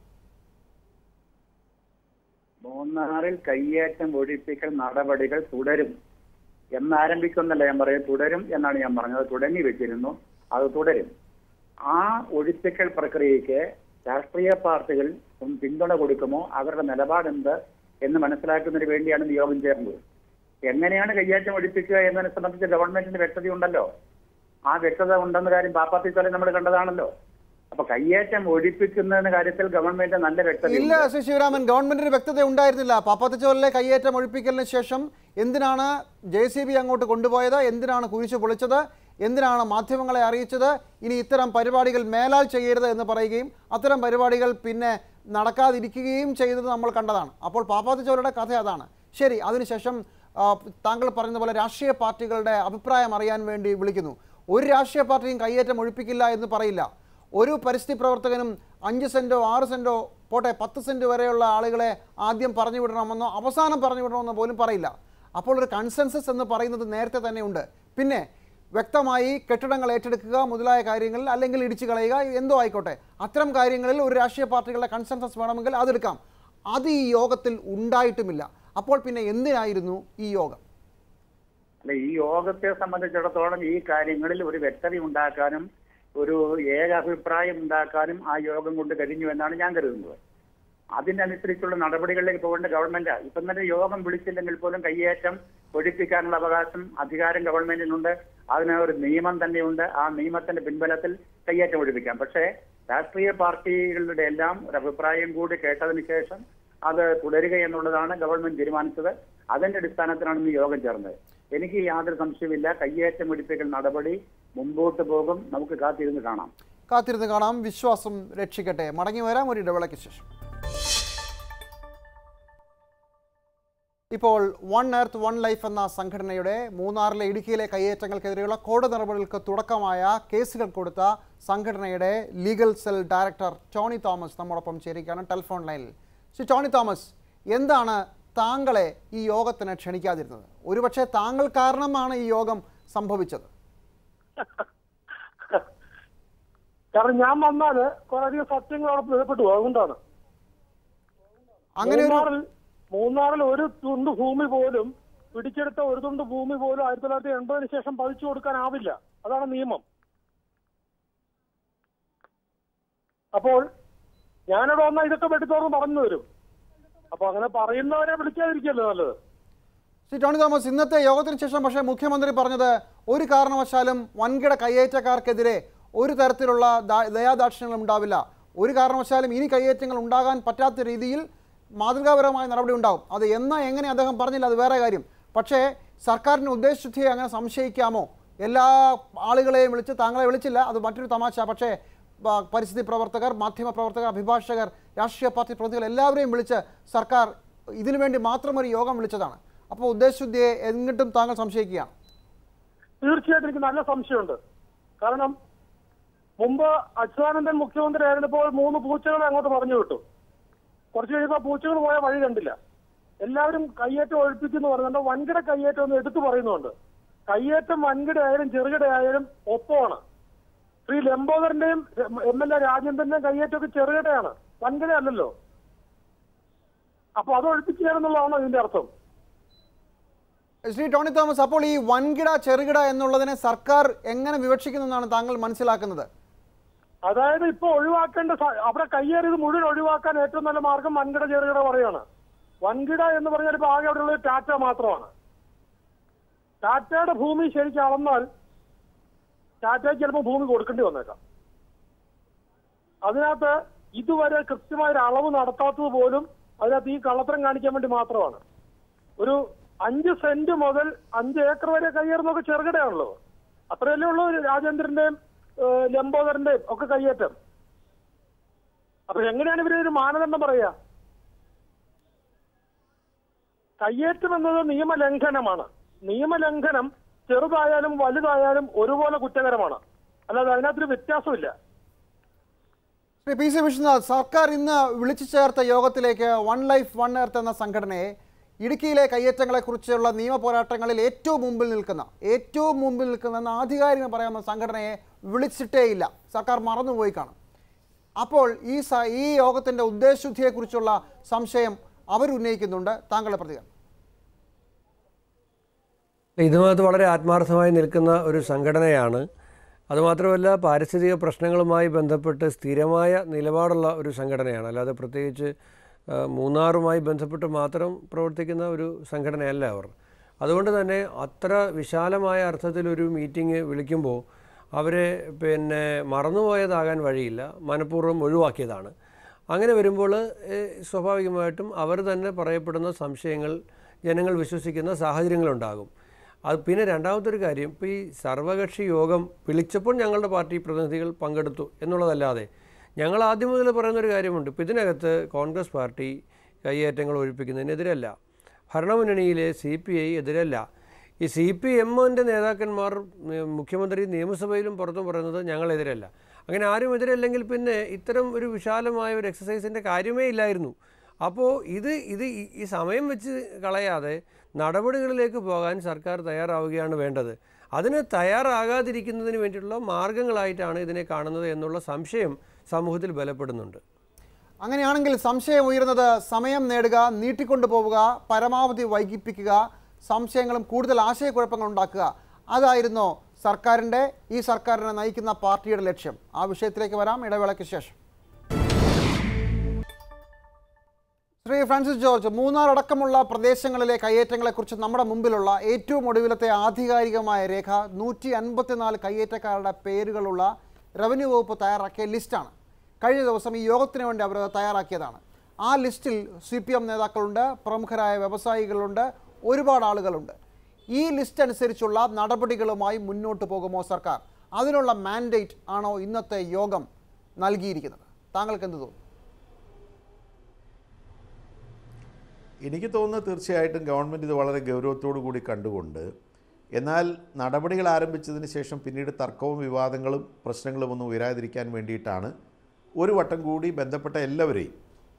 മൂന്നാറിൽ കയ്യേറ്റം ഒഴിപ്പിക്കൽ നടപടികൾ തുടരും എന്നാരംഭിക്കുന്നല്ല ഞാൻ പറയും തുടരും എന്നാണ് ഞാൻ പറഞ്ഞത് തുടങ്ങി വെച്ചിരുന്നു അത് തുടരും ആ ഒഴിപ്പിക്കൽ പ്രക്രിയയ്ക്ക് രാഷ്ട്രീയ പാർട്ടികൾ പിന്തുണ കൊടുക്കുമോ അവരുടെ നിലപാടെന്ത് എന്ന് മനസ്സിലാക്കുന്നതിന് വേണ്ടിയാണ് ഇന്ന് യോഗം ചേർന്നത് എങ്ങനെയാണ് കയ്യേറ്റം ഒഴിപ്പിക്കുക എന്നതിനെ സംബന്ധിച്ച് ഗവൺമെന്റിന് വ്യക്തതയുണ്ടല്ലോ ആ വ്യക്തത ഉണ്ടെന്ന കാര്യം പാപ്പാത്തിത്തോലെ നമ്മൾ കണ്ടതാണല്ലോ അപ്പൊ കയ്യേറ്റം ഒഴിപ്പിക്കുന്നതിന് കാര്യത്തിൽ ഗവൺമെന്റ് നല്ല ഇല്ല വ്യക്തതയുണ്ട് ശ്രീ ശിവരാമൻ ഗവൺമെന്റിന് വ്യക്തത ഉണ്ടായിരുന്നില്ല പാപ്പത്തച്ചോറിലെ കയ്യേറ്റം ഒഴിപ്പിക്കലിന് ശേഷം എന്തിനാണ് ജെ സി ബി അങ്ങോട്ട് കൊണ്ടുപോയത് എന്തിനാണ് കുരിശ് പൊളിച്ചത് എന്തിനാണ് മാധ്യമങ്ങളെ അറിയിച്ചത് ഇനി ഇത്തരം പരിപാടികൾ മേലാൽ ചെയ്യരുത് എന്ന് പറയുകയും അത്തരം പരിപാടികൾ പിന്നെ നടക്കാതിരിക്കുകയും ചെയ്തത് നമ്മൾ കണ്ടതാണ് അപ്പോൾ പാപ്പാത്തിച്ചോരുടെ കഥ അതാണ് ശരി അതിനുശേഷം ആ, താങ്കൾ പറയുന്ന പോലെ രാഷ്ട്രീയ പാർട്ടികളുടെ അഭിപ്രായം അറിയാൻ വേണ്ടി വിളിക്കുന്നു ഒരു രാഷ്ട്രീയ പാർട്ടിയും കയ്യേറ്റം ഒഴിപ്പിക്കില്ല എന്ന് പറയില്ല ഒരു പരിസ്ഥിതി പ്രവർത്തകനും അഞ്ച് സെൻറ്റോ ആറ് സെൻറ്റോ പോട്ടെ പത്ത് സെൻറ്റ് വരെയുള്ള ആളുകളെ ആദ്യം പറഞ്ഞു വിടണമെന്നോ അവസാനം പറഞ്ഞു വിടണമെന്നോ പോലും പറയില്ല അപ്പോൾ ഒരു കൺസെൻസസ് എന്ന് പറയുന്നത് നേരത്തെ തന്നെ ഉണ്ട് പിന്നെ വ്യക്തമായി കെട്ടിടങ്ങൾ ഏറ്റെടുക്കുക മുതലായ കാര്യങ്ങളിൽ അല്ലെങ്കിൽ ഇടിച്ചു കളയുക എന്തോ ആയിക്കോട്ടെ അത്തരം കാര്യങ്ങളിൽ ഒരു രാഷ്ട്രീയ പാർട്ടികളുടെ കൺസെൻസസ് വേണമെങ്കിൽ അതെടുക്കാം അത് ഈ യോഗത്തിൽ ഉണ്ടായിട്ടുമില്ല അപ്പോൾ പിന്നെ എന്തിനായിരുന്നു ഈ യോഗം അല്ല ഈ യോഗത്തെ സംബന്ധിച്ചിടത്തോളം ഈ കാര്യങ്ങളിൽ ഒരു വ്യക്തത ഉണ്ടാക്കാനും ഒരു ഏക അഭിപ്രായം ഉണ്ടാക്കാനും ആ യോഗം കൊണ്ട് കഴിഞ്ഞു എന്നാണ് ഞാൻ കരുതുന്നത് അതിനനുസരിച്ചുള്ള നടപടികളിലേക്ക് പോകേണ്ട ഗവൺമെന്റ് ഇപ്പം തന്നെ യോഗം വിളിച്ചില്ലെങ്കിൽ പോലും കയ്യേറ്റം ഒഴിപ്പിക്കാനുള്ള അവകാശം അധികാരം ഗവൺമെന്റിനുണ്ട് അതിന് ഒരു നിയമം തന്നെയുണ്ട് ആ നിയമത്തിന്റെ പിൻബലത്തിൽ കയ്യേറ്റം ഒഴിപ്പിക്കാം പക്ഷേ രാഷ്ട്രീയ പാർട്ടികളുടെ എല്ലാം ഒരു അഭിപ്രായം കൂടി കേട്ടതിന് ശേഷം അത് തുടരുക എന്നുള്ളതാണ് ഗവൺമെന്റ് തീരുമാനിച്ചത് അതിന്റെ അടിസ്ഥാനത്തിലാണ് ഇന്ന് യോഗം ചേർന്നത് എനിക്ക് യാതൊരു സംശയമില്ല കയ്യേറ്റം ഒഴിപ്പിക്കൽ നടപടി മുമ്പോട്ട് പോകും നമുക്ക് കാത്തിരുന്ന് കാണാം കാത്തിരുന്ന് കാണാം വിശ്വാസം രക്ഷിക്കട്ടെ മടങ്ങി വരാം ഒരു ഇടവേളയ്ക്ക് ശേഷം ഇപ്പോൾ വൺ എർത്ത് വൺ ലൈഫ് എന്ന സംഘടനയുടെ മൂന്നാറിലെ ഇടുക്കിയിലെ കയ്യേറ്റങ്ങൾക്കെതിരെയുള്ള കോടതി നടപടികൾക്ക് തുടക്കമായ കേസുകൾ കൊടുത്ത സംഘടനയുടെ legal cell director Tony Thomas നമ്മോടൊപ്പം ചേരുകയാണ് ടെലിഫോൺ ലൈനിൽ ശ്രീ ടോണി തോമസ് എന്താണ് താങ്കളെ ഈ യോഗത്തിന് ക്ഷണിക്കാതിരുന്നത് ഒരുപക്ഷെ താങ്കൾ കാരണമാണ് ഈ യോഗം സംഭവിച്ചത് കാരണം ഞാൻ വന്നാല് കുറേയധികം സത്യങ്ങൾ അവിടെ ബന്ധപ്പെട്ടു പോകും. അതുകൊണ്ടാണ് അങ്ങനെ ഒരു മൂന്നാറിൽ മൂന്നാറിൽ ഒരു തുണ്ട് ഭൂമി പോലും പിടിച്ചെടുത്ത ഒരു തുണ്ട് ഭൂമി പോലും ആയിരത്തി തൊള്ളായിരത്തി എൺപതിന് ശേഷം പതിച്ചു കൊടുക്കാനാവില്ല അതാണ് നിയമം അപ്പോൾ ഞാനിവിടെ വന്നാൽ ഇതൊക്കെ വെട്ടിത്തോർന്ന് പറഞ്ഞു വരും അപ്പൊ അങ്ങനെ പറയുന്നവരെ വിളിക്കാതിരിക്കല്ലോ നല്ലത് ശ്രീ ടോണി തോമസ് ഇന്നത്തെ യോഗത്തിന് ശേഷം പക്ഷേ മുഖ്യമന്ത്രി പറഞ്ഞത് ഒരു കാരണവശാലും വൻകിട കയ്യേറ്റക്കാർക്കെതിരെ ഒരു തരത്തിലുള്ള ദാ- ദയാദാക്ഷിണ്യങ്ങളും ഉണ്ടാവില്ല ഒരു കാരണവശാലും ഇനി കയ്യേറ്റങ്ങൾ ഉണ്ടാകാൻ പറ്റാത്ത രീതിയിൽ മാതൃകാപരമായ നടപടി ഉണ്ടാവും അത് എന്നാ എങ്ങനെ അദ്ദേഹം പറഞ്ഞില്ല അത് വേറെ കാര്യം പക്ഷേ സർക്കാരിൻ്റെ ഉദ്ദേശശുദ്ധിയെ അങ്ങനെ സംശയിക്കാമോ എല്ലാ ആളുകളെയും വിളിച്ച് താങ്കളെ വിളിച്ചില്ല അത് മറ്റൊരു തമാശ പക്ഷേ ബ- പരിസ്ഥിതി പ്രവർത്തകർ മാധ്യമ പ്രവർത്തകർ അഭിഭാഷകർ രാഷ്ട്രീയ പാർട്ടി പ്രതിനിധികൾ എല്ലാവരെയും വിളിച്ച് സർക്കാർ ഇതിനു വേണ്ടി മാത്രം ഒരു യോഗം വിളിച്ചതാണ് അപ്പോൾ ഉദ്ദേശശുദ്ധിയെ എങ്ങിട്ടും താങ്കൾ സംശയിക്കുകയാണ് തീർച്ചയായിട്ടും എനിക്ക് നല്ല സംശയമുണ്ട് കാരണം മുമ്പ് അച്യുതാനന്ദൻ മുഖ്യമന്ത്രി ആയിരുന്നപ്പോൾ മൂന്ന് പൂച്ചകളെ അങ്ങോട്ട് പറഞ്ഞു വിട്ടു കുറച്ച് കഴിയുമ്പോൾ പൂച്ചകൾ പോയ വഴി കണ്ടില്ല എല്ലാവരും കയ്യേറ്റം ഒഴിപ്പിക്കുന്നു പറയുന്നുണ്ട് വൻകിട കയ്യേറ്റം എന്ന് എടുത്തു പറയുന്നുണ്ട് കയ്യേറ്റം വൻകിട ആയാലും ചെറുകിട ആയാലും ഒപ്പമാണ് ശ്രീ ലംബോദരന്റെയും എം എൽ എ രാജേന്ദ്രന്റെയും കയ്യേറ്റമൊക്കെ ചെറുകിടയാണ് വൻകിട അല്ലല്ലോ അപ്പൊ അത് ഒഴിപ്പിക്കുകയാണെന്നുള്ളതാണോ ഇതിന്റെ അർത്ഥം ശ്രീ ടോണി തോമസ് അപ്പോൾ ഈ വൻകിട ചെറുകിട എന്നുള്ളതിനെ സർക്കാർ എങ്ങനെ വിവക്ഷിക്കുന്നതെന്നാണ് താങ്കൾ മനസ്സിലാക്കുന്നത് അതായത് ഇപ്പൊ ഒഴിവാക്കേണ്ട സ- അവിടെ കയ്യേറിയത് മുഴുവൻ ഒഴിവാക്കാൻ ഏറ്റവും നല്ല മാർഗം വൻകിട ചെറുകിട പറയാണ് വൻകിട എന്ന് പറഞ്ഞാൽ ഇപ്പൊ ആകെ അവിടെ ഉള്ളത് ടാറ്റ മാത്രമാണ് ടാറ്റയുടെ ഭൂമി ശരിക്കും അളന്നാൽ ടാറ്റയ്ക്ക് ചിലപ്പോൾ ഭൂമി കൊടുക്കേണ്ടി വന്നേക്കാം അതിനകത്ത് ഇതുവരെ കൃത്യമായ ഒരു അളവ് നടത്താത്തത് പോലും അതിനകത്ത് ഈ കള്ളത്തരം കാണിക്കാൻ വേണ്ടി മാത്രമാണ് ഒരു അഞ്ച് സെന്റ് മുതൽ അഞ്ച് ഏക്കർ വരെ കയ്യേറുന്നതൊക്കെ ചെറുകിടയാണല്ലോ അത്രയല്ലേ ഉള്ളൂ രാജേന്ദ്രന്റെയും ഏഹ്, ലംബോദരന്റെയും ഒക്കെ കയ്യേറ്റം അപ്പൊ എങ്ങനെയാണ് ഇവര് ഒരു മാനദണ്ഡം പറയാ കയ്യേറ്റം എന്നത് നിയമലംഘനമാണ് നിയമലംഘനം ചെറുതായാലും വലുതായാലും ഒരുപോലെ കുറ്റകരമാണ് അല്ലാതെ അതിനകത്തൊരു വ്യത്യാസമില്ല ശ്രീ പി സി വിശ്വനാഥ് സർക്കാർ ഇന്ന് വിളിച്ചു ചേർത്ത യോഗത്തിലേക്ക് വൺ ലൈഫ് വൺ എർത്ത് എന്ന സംഘടനയെ ഇടുക്കിയിലെ കയ്യേറ്റങ്ങളെക്കുറിച്ചുള്ള നിയമ പോരാട്ടങ്ങളിൽ ഏറ്റവും മുമ്പിൽ നിൽക്കുന്ന ഏറ്റവും മുമ്പിൽ നിൽക്കുന്ന എന്ന് ആധികാരികം പറയാവുന്ന സംഘടനയെ വിളിച്ചിട്ടേയില്ല സർക്കാർ മറന്നുപോയി കാണും അപ്പോൾ ഈ സ ഈ യോഗത്തിൻ്റെ ഉദ്ദേശശുദ്ധിയെക്കുറിച്ചുള്ള സംശയം അവരുന്നയിക്കുന്നുണ്ട് താങ്കളുടെ പ്രതികരണം ഇതിനകത്ത് വളരെ ആത്മാർത്ഥമായി നിൽക്കുന്ന ഒരു സംഘടനയാണ് അതുമാത്രമല്ല പാരിസ്ഥിതിക പ്രശ്നങ്ങളുമായി ബന്ധപ്പെട്ട് സ്ഥിരമായ നിലപാടുള്ള ഒരു സംഘടനയാണ് അല്ലാതെ പ്രത്യേകിച്ച് ആ, മൂന്നാറുമായി ബന്ധപ്പെട്ട് മാത്രം പ്രവർത്തിക്കുന്ന ഒരു സംഘടനയല്ല അവർ അതുകൊണ്ട് തന്നെ അത്ര വിശാലമായ അർത്ഥത്തിലൊരു മീറ്റിംഗ് വിളിക്കുമ്പോൾ അവരെ പിന്നെ മറന്നുപോയതാകാൻ വഴിയില്ല മനഃപൂർവ്വം ഒഴിവാക്കിയതാണ് അങ്ങനെ വരുമ്പോൾ ഏഹ്, സ്വാഭാവികമായിട്ടും അവർ തന്നെ പറയപ്പെടുന്ന സംശയങ്ങൾ ജനങ്ങൾ വിശ്വസിക്കുന്ന സാഹചര്യങ്ങളുണ്ടാകും അത് പിന്നെ രണ്ടാമത്തെ ഒരു കാര്യം ഇപ്പോൾ ഈ സർവകക്ഷി യോഗം വിളിച്ചപ്പോൾ ഞങ്ങളുടെ പാർട്ടി പ്രതിനിധികൾ പങ്കെടുത്തു എന്നുള്ളതല്ലാതെ ഞങ്ങൾ ആദ്യം മുതൽ പറയുന്നൊരു കാര്യമുണ്ട് ഇപ്പോൾ ഇതിനകത്ത് കോൺഗ്രസ് പാർട്ടി കൈയേറ്റങ്ങൾ ഒഴിപ്പിക്കുന്നതിനെതിരല്ല ഭരണമുന്നണിയിലെ സി പി ഐ എതിരല്ല ഈ സി പി എമ്മിൻ്റെ നേതാക്കന്മാർ ഉം, മുഖ്യമന്ത്രി നിയമസഭയിലും പുറത്തും പറയുന്നത് ഞങ്ങളെതിരല്ല അങ്ങനെ ആരും എതിരല്ലെങ്കിൽ പിന്നെ ഇത്തരം ഒരു വിശാലമായ ഒരു എക്സസൈസിൻ്റെ കാര്യമേ ഇല്ലായിരുന്നു അപ്പോൾ ഇത് ഇത് ഈ- ഈ സമയം വെച്ച് കളയാതെ നടപടികളിലേക്ക് പോകാൻ സർക്കാർ തയ്യാറാവുകയാണ് വേണ്ടത് അതിന് തയ്യാറാകാതിരിക്കുന്നതിന് വേണ്ടിയിട്ടുള്ള മാർഗങ്ങളായിട്ടാണ് ഇതിനെ കാണുന്നത് എന്നുള്ള സംശയം സമൂഹത്തിൽ ബലപ്പെടുന്നുണ്ട് അങ്ങനെയാണെങ്കിൽ സംശയം ഉയരുന്നത് സമയം നേടുക നീട്ടിക്കൊണ്ടു പോവുക പരമാവധി വൈകിപ്പിക്കുക സംശയങ്ങളും കൂടുതൽ ആശയക്കുഴപ്പങ്ങൾ ഉണ്ടാക്കുക അതായിരുന്നു സർക്കാരിൻ്റെ ഈ സർക്കാരിനെ നയിക്കുന്ന പാർട്ടിയുടെ ലക്ഷ്യം ആ വിഷയത്തിലേക്ക് വരാം ഇടവേളയ്ക്ക് ശേഷം ശ്രീ ഫ്രാൻസിസ് ജോർജ് മൂന്നാർ അടക്കമുള്ള പ്രദേശങ്ങളിലെ കയ്യേറ്റങ്ങളെക്കുറിച്ച് നമ്മുടെ മുമ്പിലുള്ള ഏറ്റവും ഒടുവിലത്തെ ആധികാരികമായ രേഖ നൂറ്റി അൻപത്തിനാല് കയ്യേറ്റക്കാരുടെ പേരുകളുള്ള റവന്യൂ വകുപ്പ് തയ്യാറാക്കിയ ലിസ്റ്റാണ് കഴിഞ്ഞ ദിവസം ഈ യോഗത്തിന് വേണ്ടി അവർ തയ്യാറാക്കിയതാണ് ആ ലിസ്റ്റിൽ സി പി എം നേതാക്കളുണ്ട് പ്രമുഖരായ വ്യവസായികളുണ്ട് ഒരുപാട് ആളുകളുണ്ട് ഈ ലിസ്റ്റ് അനുസരിച്ചുള്ള നടപടികളുമായി മുന്നോട്ട് പോകുമോ സർക്കാർ അതിനുള്ള മാൻഡേറ്റ് ആണോ ഇന്നത്തെ യോഗം നൽകിയിരിക്കുന്നത് താങ്കൾക്ക് എന്ത് തോന്നുന്നു എനിക്ക് തോന്നുന്നത് തീർച്ചയായിട്ടും ഗവൺമെൻറ് ഇത് വളരെ ഗൗരവത്തോടു കൂടി കണ്ടുകൊണ്ട് എന്നാൽ നടപടികൾ ആരംഭിച്ചതിന് ശേഷം പിന്നീട് തർക്കവും വിവാദങ്ങളും പ്രശ്നങ്ങളും ഒന്നും ഉയരാതിരിക്കാൻ വേണ്ടിയിട്ടാണ് ഒരു വട്ടം കൂടി ബന്ധപ്പെട്ട എല്ലാവരെയും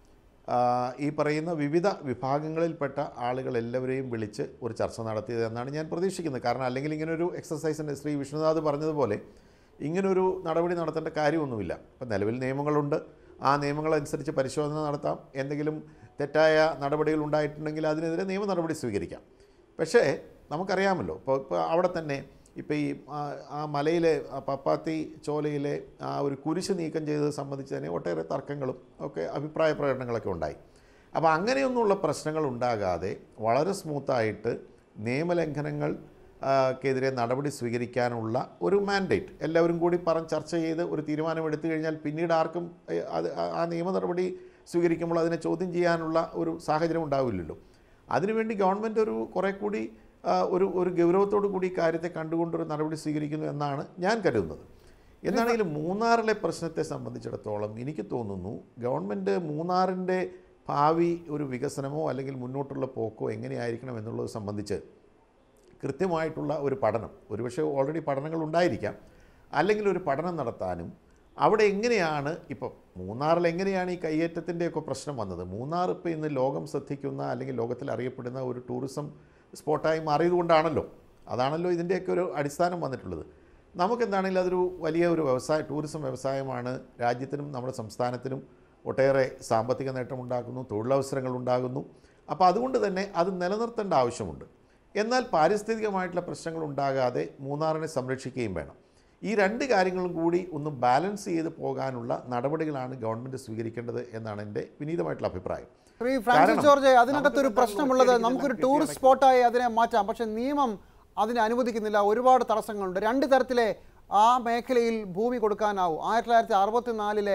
ആ, ഈ പറയുന്ന വിവിധ വിഭാഗങ്ങളിൽപ്പെട്ട ആളുകൾ എല്ലാവരെയും വിളിച്ച് ഒരു ചർച്ച നടത്തിയത് എന്നാണ് ഞാൻ പ്രതീക്ഷിക്കുന്നത് കാരണം അല്ലെങ്കിൽ ഇങ്ങനൊരു എക്സസൈസിൻ്റെ ശ്രീ വിഷ്ണുനാഥ് പറഞ്ഞതുപോലെ ഇങ്ങനൊരു നടപടി നടത്തേണ്ട കാര്യമൊന്നുമില്ല ഇപ്പം നിലവിൽ നിയമങ്ങളുണ്ട് ആ നിയമങ്ങളനുസരിച്ച് പരിശോധന നടത്താം എന്തെങ്കിലും തെറ്റായ നടപടികൾ ഉണ്ടായിട്ടുണ്ടെങ്കിൽ അതിനെതിരെ നിയമ നടപടി സ്വീകരിക്കാം പക്ഷേ നമുക്കറിയാമല്ലോ ഇപ്പോൾ ഇപ്പോൾ അവിടെ തന്നെ ഇപ്പോൾ ഈ ആ- ആ മലയിലെ ആ പപ്പാത്തി ചോലയിലെ ആ ഒരു കുരിശ് നീക്കം ചെയ്തത് സംബന്ധിച്ച് തന്നെ ഒട്ടേറെ തർക്കങ്ങളും ഒക്കെ അഭിപ്രായ പ്രകടനങ്ങളൊക്കെ ഉണ്ടായി അപ്പോൾ അങ്ങനെയൊന്നുമുള്ള പ്രശ്നങ്ങൾ ഉണ്ടാകാതെ വളരെ സ്മൂത്തായിട്ട് നിയമലംഘനങ്ങൾ ആ, ക്കെതിരെ നടപടി സ്വീകരിക്കാനുള്ള ഒരു മാൻഡേറ്റ് എല്ലാവരും കൂടി പറഞ്ഞ് ചർച്ച ചെയ്ത് ഒരു തീരുമാനം എടുത്തു കഴിഞ്ഞാൽ പിന്നീട് ആർക്കും ഏ, അത് ആ- ആ നിയമ നടപടി സ്വീകരിക്കുമ്പോൾ അതിനെ ചോദ്യം ചെയ്യാനുള്ള ഒരു സാഹചര്യം ഉണ്ടാവില്ലല്ലോ അതിനുവേണ്ടി ഗവൺമെൻറ് ഒരു കുറേ കൂടി ആ, ഒരു ഒരു ഗൗരവത്തോടു കൂടി ഈ കാര്യത്തെ കണ്ടുകൊണ്ടൊരു നടപടി സ്വീകരിക്കുന്നു എന്നാണ് ഞാൻ കരുതുന്നത് എന്നാണെങ്കിലും മൂന്നാറിലെ പ്രശ്നത്തെ സംബന്ധിച്ചിടത്തോളം എനിക്ക് തോന്നുന്നു ഗവൺമെൻറ് മൂന്നാറിൻ്റെ ഭാവി ഒരു വികസനമോ അല്ലെങ്കിൽ മുന്നോട്ടുള്ള പോക്കോ എങ്ങനെയായിരിക്കണം എന്നുള്ളത് സംബന്ധിച്ച് കൃത്യമായിട്ടുള്ള ഒരു പഠനം ഒരുപക്ഷെ ഓൾറെഡി പഠനങ്ങൾ ഉണ്ടായിരിക്കാം അല്ലെങ്കിൽ ഒരു പഠനം നടത്താനും അവിടെ എങ്ങനെയാണ് ഇപ്പോൾ മൂന്നാറിൽ എങ്ങനെയാണ് ഈ കയ്യേറ്റത്തിൻ്റെയൊക്കെ പ്രശ്നം വന്നത് മൂന്നാർ ഇപ്പോൾ ഇന്ന് ലോകം ശ്രദ്ധിക്കുന്ന അല്ലെങ്കിൽ ലോകത്തിൽ അറിയപ്പെടുന്ന ഒരു ടൂറിസം സ്പോട്ടായി മാറിയതുകൊണ്ടാണല്ലോ അതാണല്ലോ ഇതിൻ്റെയൊക്കെ ഒരു അടിസ്ഥാനം വന്നിട്ടുള്ളത് നമുക്കെന്താണെങ്കിലും അതൊരു വലിയ ഒരു വ്യവസായ ടൂറിസം വ്യവസായമാണ് രാജ്യത്തിനും നമ്മുടെ സംസ്ഥാനത്തിനും ഒട്ടേറെ സാമ്പത്തിക നേട്ടമുണ്ടാക്കുന്നു തൊഴിലവസരങ്ങൾ ഉണ്ടാകുന്നു അപ്പോൾ അതുകൊണ്ട് തന്നെ അത് നിലനിർത്തേണ്ട ആവശ്യമുണ്ട് എന്നാൽ പാരിസ്ഥിതികമായിട്ടുള്ള പ്രശ്നങ്ങൾ ഉണ്ടാകാതെ മൂന്നാറിനെ സംരക്ഷിക്കുകയും വേണം ഈ രണ്ട് കാര്യങ്ങളും കൂടി ഒന്ന് ബാലൻസ് ചെയ്ത് പോകാനുള്ള നടപടികളാണ് ഗവൺമെൻറ് സ്വീകരിക്കേണ്ടത് എന്നാണ് എൻ്റെ വിനീതമായിട്ടുള്ള അഭിപ്രായം ശ്രീ ഫ്രാൻസിസ് കാരണം ജോർജ് അതിനകത്തൊരു നമുക്ക് പ്രശ്നമുള്ളത് ഒറ്റയടിക്ക് നമുക്കൊരു ഇതെല്ലാം ടൂറിസ്റ്റ് സ്പോട്ടായി അതിനെ മാറ്റാം പക്ഷെ നിയമം അതിനെ അനുവദിക്കുന്നില്ല ഒരുപാട് തടസ്സങ്ങളുണ്ട് രണ്ട് തരത്തിലെ ആ മേഖലയിൽ ഭൂമി കൊടുക്കാനാവും ആയിരത്തി തൊള്ളായിരത്തി അറുപത്തിനാലിലെ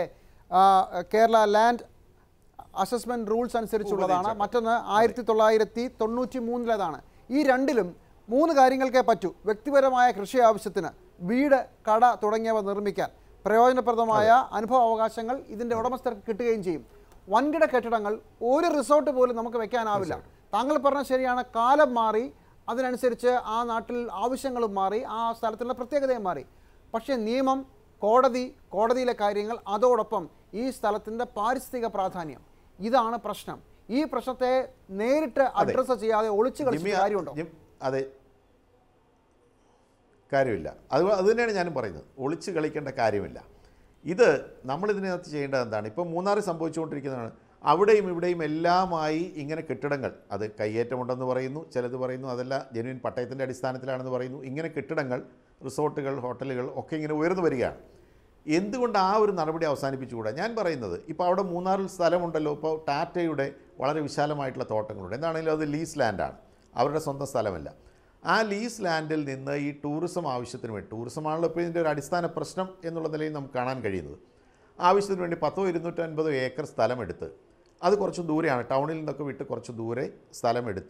കേരള ലാൻഡ് അസസ്മെന്റ് റൂൾസ് അനുസരിച്ചുള്ളതാണ് മറ്റൊന്ന് ആയിരത്തി തൊള്ളായിരത്തി തൊണ്ണൂറ്റി മൂന്നിലേതാണ് ഈ രണ്ടിലും മൂന്ന് കാര്യങ്ങൾക്കേ പറ്റൂ വ്യക്തിപരമായ കൃഷി ആവശ്യത്തിന് വീട് കട തുടങ്ങിയവ നിർമ്മിക്കാൻ പ്രയോജനപ്രദമായ അനുഭവ അവകാശങ്ങൾ ഇതിൻ്റെ ഉടമസ്ഥർക്ക് കിട്ടുകയും ചെയ്യും വൻകിട കെട്ടിടങ്ങൾ ഒരു റിസോർട്ട് പോലും നമുക്ക് വെക്കാനാവില്ല താങ്കൾ പറഞ്ഞ ശരിയാണ് കാലം മാറി അതിനനുസരിച്ച് ആ നാട്ടിൽ ആവശ്യങ്ങളും മാറി ആ സ്ഥലത്തുള്ള പ്രത്യേകതയും മാറി പക്ഷേ നിയമം കോടതി കോടതിയിലെ കാര്യങ്ങൾ അതോടൊപ്പം ഈ സ്ഥലത്തിൻ്റെ പാരിസ്ഥിതിക പ്രാധാന്യം ഇതാണ് പ്രശ്നം ഈ പ്രശ്നത്തെ നേരിട്ട് അഡ്രസ്സ് ചെയ്യാതെ ഒളിച്ചു ജിമ്മി, കളിച്ച കാര്യമുണ്ടോ ജിം- അതെ കാര്യമില്ല അത് അത് തന്നെയാണ് ഞാനും പറയുന്നത് ഒളിച്ച് കളിക്കേണ്ട കാര്യമില്ല ഇത് നമ്മളിതിനകത്ത് ചെയ്യേണ്ടത് എന്താണ് ഇപ്പോൾ മൂന്നാറിൽ സംഭവിച്ചുകൊണ്ടിരിക്കുന്നതാണ് അവിടെയും ഇവിടെയും എല്ലാമായി ഇങ്ങനെ കെട്ടിടങ്ങൾ അത് കയ്യേറ്റമുണ്ടെന്ന് പറയുന്നു ചിലത് പറയുന്നു അതല്ല ജെനുവിൻ പട്ടയത്തിൻ്റെ അടിസ്ഥാനത്തിലാണെന്ന് പറയുന്നു ഇങ്ങനെ കെട്ടിടങ്ങൾ റിസോർട്ടുകൾ ഹോട്ടലുകൾ ഒക്കെ ഇങ്ങനെ ഉയർന്നു വരികയാണ് എന്തുകൊണ്ട് ആ ഒരു നടപടി അവസാനിപ്പിച്ചുകൂടാ ഞാൻ പറയുന്നത് ഇപ്പോൾ അവിടെ മൂന്നാറിൽ സ്ഥലമുണ്ടല്ലോ ഇപ്പോൾ ടാറ്റയുടെ വളരെ വിശാലമായിട്ടുള്ള തോട്ടങ്ങളുണ്ട് എന്താണെങ്കിലും അത് ലീസ് ലാൻഡാണ് അവരുടെ സ്വന്തം സ്ഥലമല്ല ആ ലീസ് ലാൻഡിൽ നിന്ന് ഈ ടൂറിസം ആവശ്യത്തിന് വേണ്ടി ടൂറിസമാണല്ലോ ഇപ്പോൾ ഇതിൻ്റെ ഒരു അടിസ്ഥാന പ്രശ്നം എന്നുള്ള നിലയിൽ നമുക്ക് കാണാൻ കഴിയുന്നത് ആവശ്യത്തിന് വേണ്ടി പത്തോ ഇരുന്നൂറ്റൻപതോ ഏക്കർ സ്ഥലമെടുത്ത് അത് കുറച്ച് ദൂരെയാണ് ടൗണിൽ നിന്നൊക്കെ വിട്ട് കുറച്ച് ദൂരെ സ്ഥലമെടുത്ത്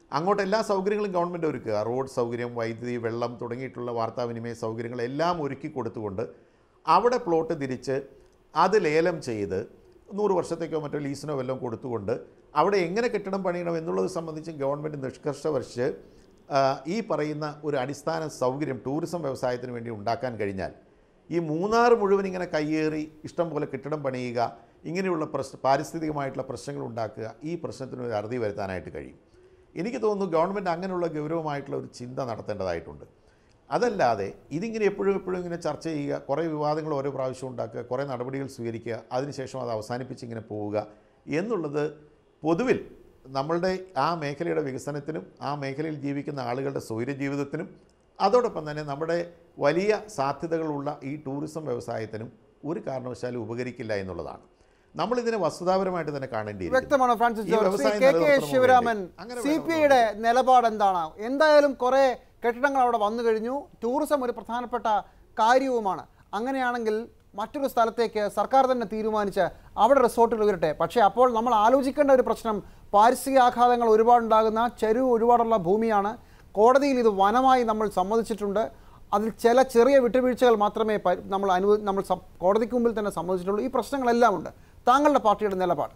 അങ്ങോട്ട് എല്ലാ സൗകര്യങ്ങളും ഗവൺമെൻറ് ഒരുക്കുക റോഡ് സൗകര്യം വൈദ്യുതി വെള്ളം തുടങ്ങിയിട്ടുള്ള വാർത്താവിനിമയ സൗകര്യങ്ങളെല്ലാം ഒരുക്കി കൊടുത്തുകൊണ്ട് അവിടെ പ്ലോട്ട് തിരിച്ച് അത് ലേലം ചെയ്ത് നൂറ് വർഷത്തേക്കോ മറ്റോ ലീസിനോ വല്ലതും കൊടുത്തുകൊണ്ട് അവിടെ എങ്ങനെ കെട്ടിടം പണിയണം എന്നുള്ളത് സംബന്ധിച്ച് ഗവൺമെൻറ് നിഷ്കർഷ വരച്ച് ആ, ഈ പറയുന്ന ഒരു അടിസ്ഥാന സൗകര്യം ടൂറിസം വ്യവസായത്തിന് വേണ്ടി ഉണ്ടാക്കാൻ കഴിഞ്ഞാൽ ഈ മൂന്നാർ മുഴുവൻ ഇങ്ങനെ കയ്യേറി ഇഷ്ടം പോലെ കെട്ടിടം പണിയുക ഇങ്ങനെയുള്ള പ്രശ്ന പാരിസ്ഥിതികമായിട്ടുള്ള പ്രശ്നങ്ങൾ ഉണ്ടാക്കുക ഈ പ്രശ്നത്തിന് ഒരു അറുതി വരുത്താനായിട്ട് കഴിയും എനിക്ക് തോന്നുന്നു ഗവൺമെൻറ് അങ്ങനെയുള്ള ഗൗരവമായിട്ടുള്ള ഒരു ചിന്ത നടത്തേണ്ടതായിട്ടുണ്ട് അതല്ലാതെ ഇതിങ്ങനെ എപ്പോഴും എപ്പോഴും ഇങ്ങനെ ചർച്ച ചെയ്യുക കുറേ വിവാദങ്ങൾ ഓരോ പ്രാവശ്യം ഉണ്ടാക്കുക കുറേ നടപടികൾ സ്വീകരിക്കുക അതിനുശേഷം അത് അവസാനിപ്പിച്ച് ഇങ്ങനെ പോവുക എന്നുള്ളത് പൊതുവിൽ നമ്മളുടെ ആ മേഖലയുടെ വികസനത്തിനും ആ മേഖലയിൽ ജീവിക്കുന്ന ആളുകളുടെ സ്വൈര ജീവിതത്തിനും അതോടൊപ്പം തന്നെ നമ്മുടെ വലിയ സാധ്യതകളുള്ള ഈ ടൂറിസം വ്യവസായത്തിനും ഒരു കാരണവശാലും ഉപകരിക്കില്ല എന്നുള്ളതാണ് നമ്മളിതിനെ വസ്തുതാപരമായിട്ട് തന്നെ കാണേണ്ടിയിരിക്കുന്നു വ്യക്തമാണ് ഫ്രാൻസിസ് ഈ ജോർജ് ശ്രീ വ്യവസായം കെ കെ നിലനിർത്തണമെന്ന് ശിവരാമൻ വേണ്ടി. അങ്ങനെ സി വേണം പി ഐയുടെ നിലപാട് എന്താണ് എന്തായാലും കുറേ കെട്ടിടങ്ങൾ അവിടെ വന്നു കഴിഞ്ഞു ടൂറിസം ഒരു പ്രധാനപ്പെട്ട കാര്യവുമാണ് അങ്ങനെയാണെങ്കിൽ മറ്റൊരു സ്ഥലത്തേക്ക് സർക്കാർ തന്നെ തീരുമാനിച്ച് അവിടെ റിസോർട്ടുകൾ ഉയരട്ടെ പക്ഷേ അപ്പോൾ നമ്മൾ ആലോചിക്കേണ്ട ഒരു പ്രശ്നം പാരിസ്ഥിതിക ആഘാതങ്ങൾ ഒരുപാടുണ്ടാകുന്ന ചെരുവ് ഒരുപാടുള്ള ഭൂമിയാണ് കോടതിയിൽ ഇത് വനമായി നമ്മൾ സമ്മതിച്ചിട്ടുണ്ട് അതിൽ ചില ചെറിയ വിട്ടുവീഴ്ചകൾ മാത്രമേ പ- നമ്മൾ അനുവ നമ്മൾ സം- കോടതിക്ക് മുമ്പിൽ തന്നെ സമ്മതിച്ചിട്ടുള്ളൂ ഈ പ്രശ്നങ്ങളെല്ലാം ഉണ്ട് താങ്കളുടെ പാർട്ടിയുടെ നിലപാട്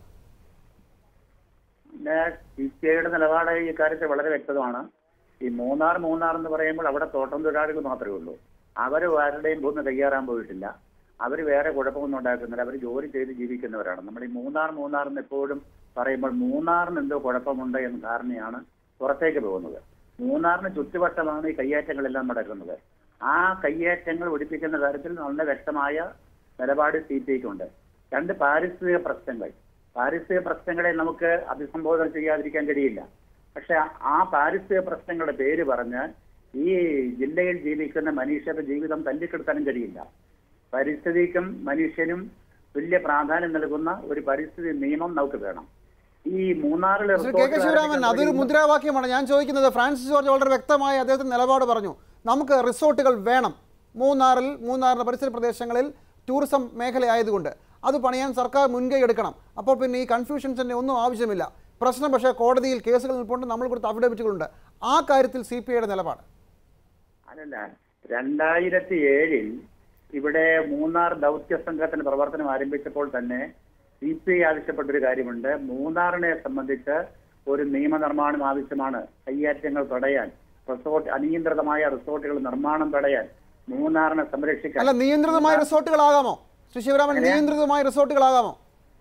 പിന്നെ സി പി ഐയുടെ നിലപാട് ഈ കാര്യത്തിൽ വളരെ വ്യക്തമാണ് ഈ മൂന്നാർ മൂന്നാർ എന്ന് പറയുമ്പോൾ അവിടെ തോട്ടം തൊഴിലാളികൾ മാത്രമേ ഉള്ളൂ അവർ ആരുടെയും ഭൂമി കയ്യേറാൻ പോയിട്ടില്ല അവർ വേറെ കുഴപ്പമൊന്നും ഉണ്ടാക്കുന്നില്ല അവർ ജോലി ചെയ്ത് ജീവിക്കുന്നവരാണ് നമ്മൾ ഈ മൂന്നാർ മൂന്നാർ എന്ന് എപ്പോഴും പറയുമ്പോൾ മൂന്നാറിന് എന്തോ കുഴപ്പമുണ്ട് എന്ന ധാരണയാണ് പുറത്തേക്ക് പോകുന്നത് മൂന്നാറിന് ചുറ്റുവട്ടമാണ് ഈ കയ്യേറ്റങ്ങളെല്ലാം നടക്കുന്നത് ആ കയ്യേറ്റങ്ങൾ ഒഴിപ്പിക്കുന്ന കാര്യത്തിൽ നല്ല വ്യക്തമായ നിലപാട് സി പി ഐക്കുണ്ട് രണ്ട് പാരിസ്ഥിതിക പ്രശ്നങ്ങൾ പാരിസ്ഥിതിക പ്രശ്നങ്ങളെ നമുക്ക് അഭിസംബോധന ചെയ്യാതിരിക്കാൻ കഴിയില്ല പക്ഷെ ആ പാരിസ്ഥിതിക പ്രശ്നങ്ങളുടെ പേര് പറഞ്ഞ് ഈ ജില്ലയിൽ ജീവിക്കുന്ന മനുഷ്യരുടെ ജീവിതം തല്ലിക്കെടുത്താനും കഴിയില്ല പരിസ്ഥിതിക്കും മനുഷ്യനും തുല്യ പ്രാധാന്യം നൽകുന്ന ഒരു പരിസ്ഥിതി നിയമം നമുക്ക് വേണം ഈ മൂന്നാറിലെ ശ്രീ കെ കെ ശിവരാമൻ അതൊരു മുദ്രാവാക്യമാണ് ഞാൻ ചോദിക്കുന്നത് ഫ്രാൻസിസ് ജോർജ് വളരെ വ്യക്തമായി അദ്ദേഹത്തിന് നിലപാട് പറഞ്ഞു നമുക്ക് റിസോർട്ടുകൾ വേണം മൂന്നാറിൽ മൂന്നാറിന്റെ പരിസര പ്രദേശങ്ങളിൽ ടൂറിസം മേഖലയായതുകൊണ്ട് അത് പണിയാൻ സർക്കാർ മുൻകൈ എടുക്കണം അപ്പോൾ പിന്നെ ഈ കൺഫ്യൂഷൻസിൻ്റെ ഒന്നും ആവശ്യമില്ല പ്രശ്നം പക്ഷേ കോടതിയിൽ കേസുകൾ നിൽപ്പുണ്ട് നമ്മൾ കൊടുത്ത അഫിഡവിറ്റുകളുണ്ട് ആ കാര്യത്തിൽ സി പി ഐയുടെ നിലപാട് അല്ലല്ല രണ്ടായിരത്തി ഏഴിൽ ഇവിടെ മൂന്നാർ ദൗത്യ സംഘത്തിന്റെ പ്രവർത്തനം ആരംഭിച്ചപ്പോൾ തന്നെ സി പി ഐ ആവശ്യപ്പെട്ട ഒരു കാര്യമുണ്ട് മൂന്നാറിനെ സംബന്ധിച്ച് ഒരു നിയമനിർമ്മാണം ആവശ്യമാണ് കയ്യേറ്റങ്ങൾ തടയാൻ റിസോർട്ട് അനിയന്ത്രിതമായ റിസോർട്ടുകൾ നിർമ്മാണം തടയാൻ മൂന്നാറിനെ സംരക്ഷിക്കാൻ അല്ല നിയന്ത്രിതമായ റിസോർട്ടുകളാകാമോ ശ്രീ ശിവരാമൻ നിയന്ത്രിതമായ റിസോർട്ടുകളാകാമോ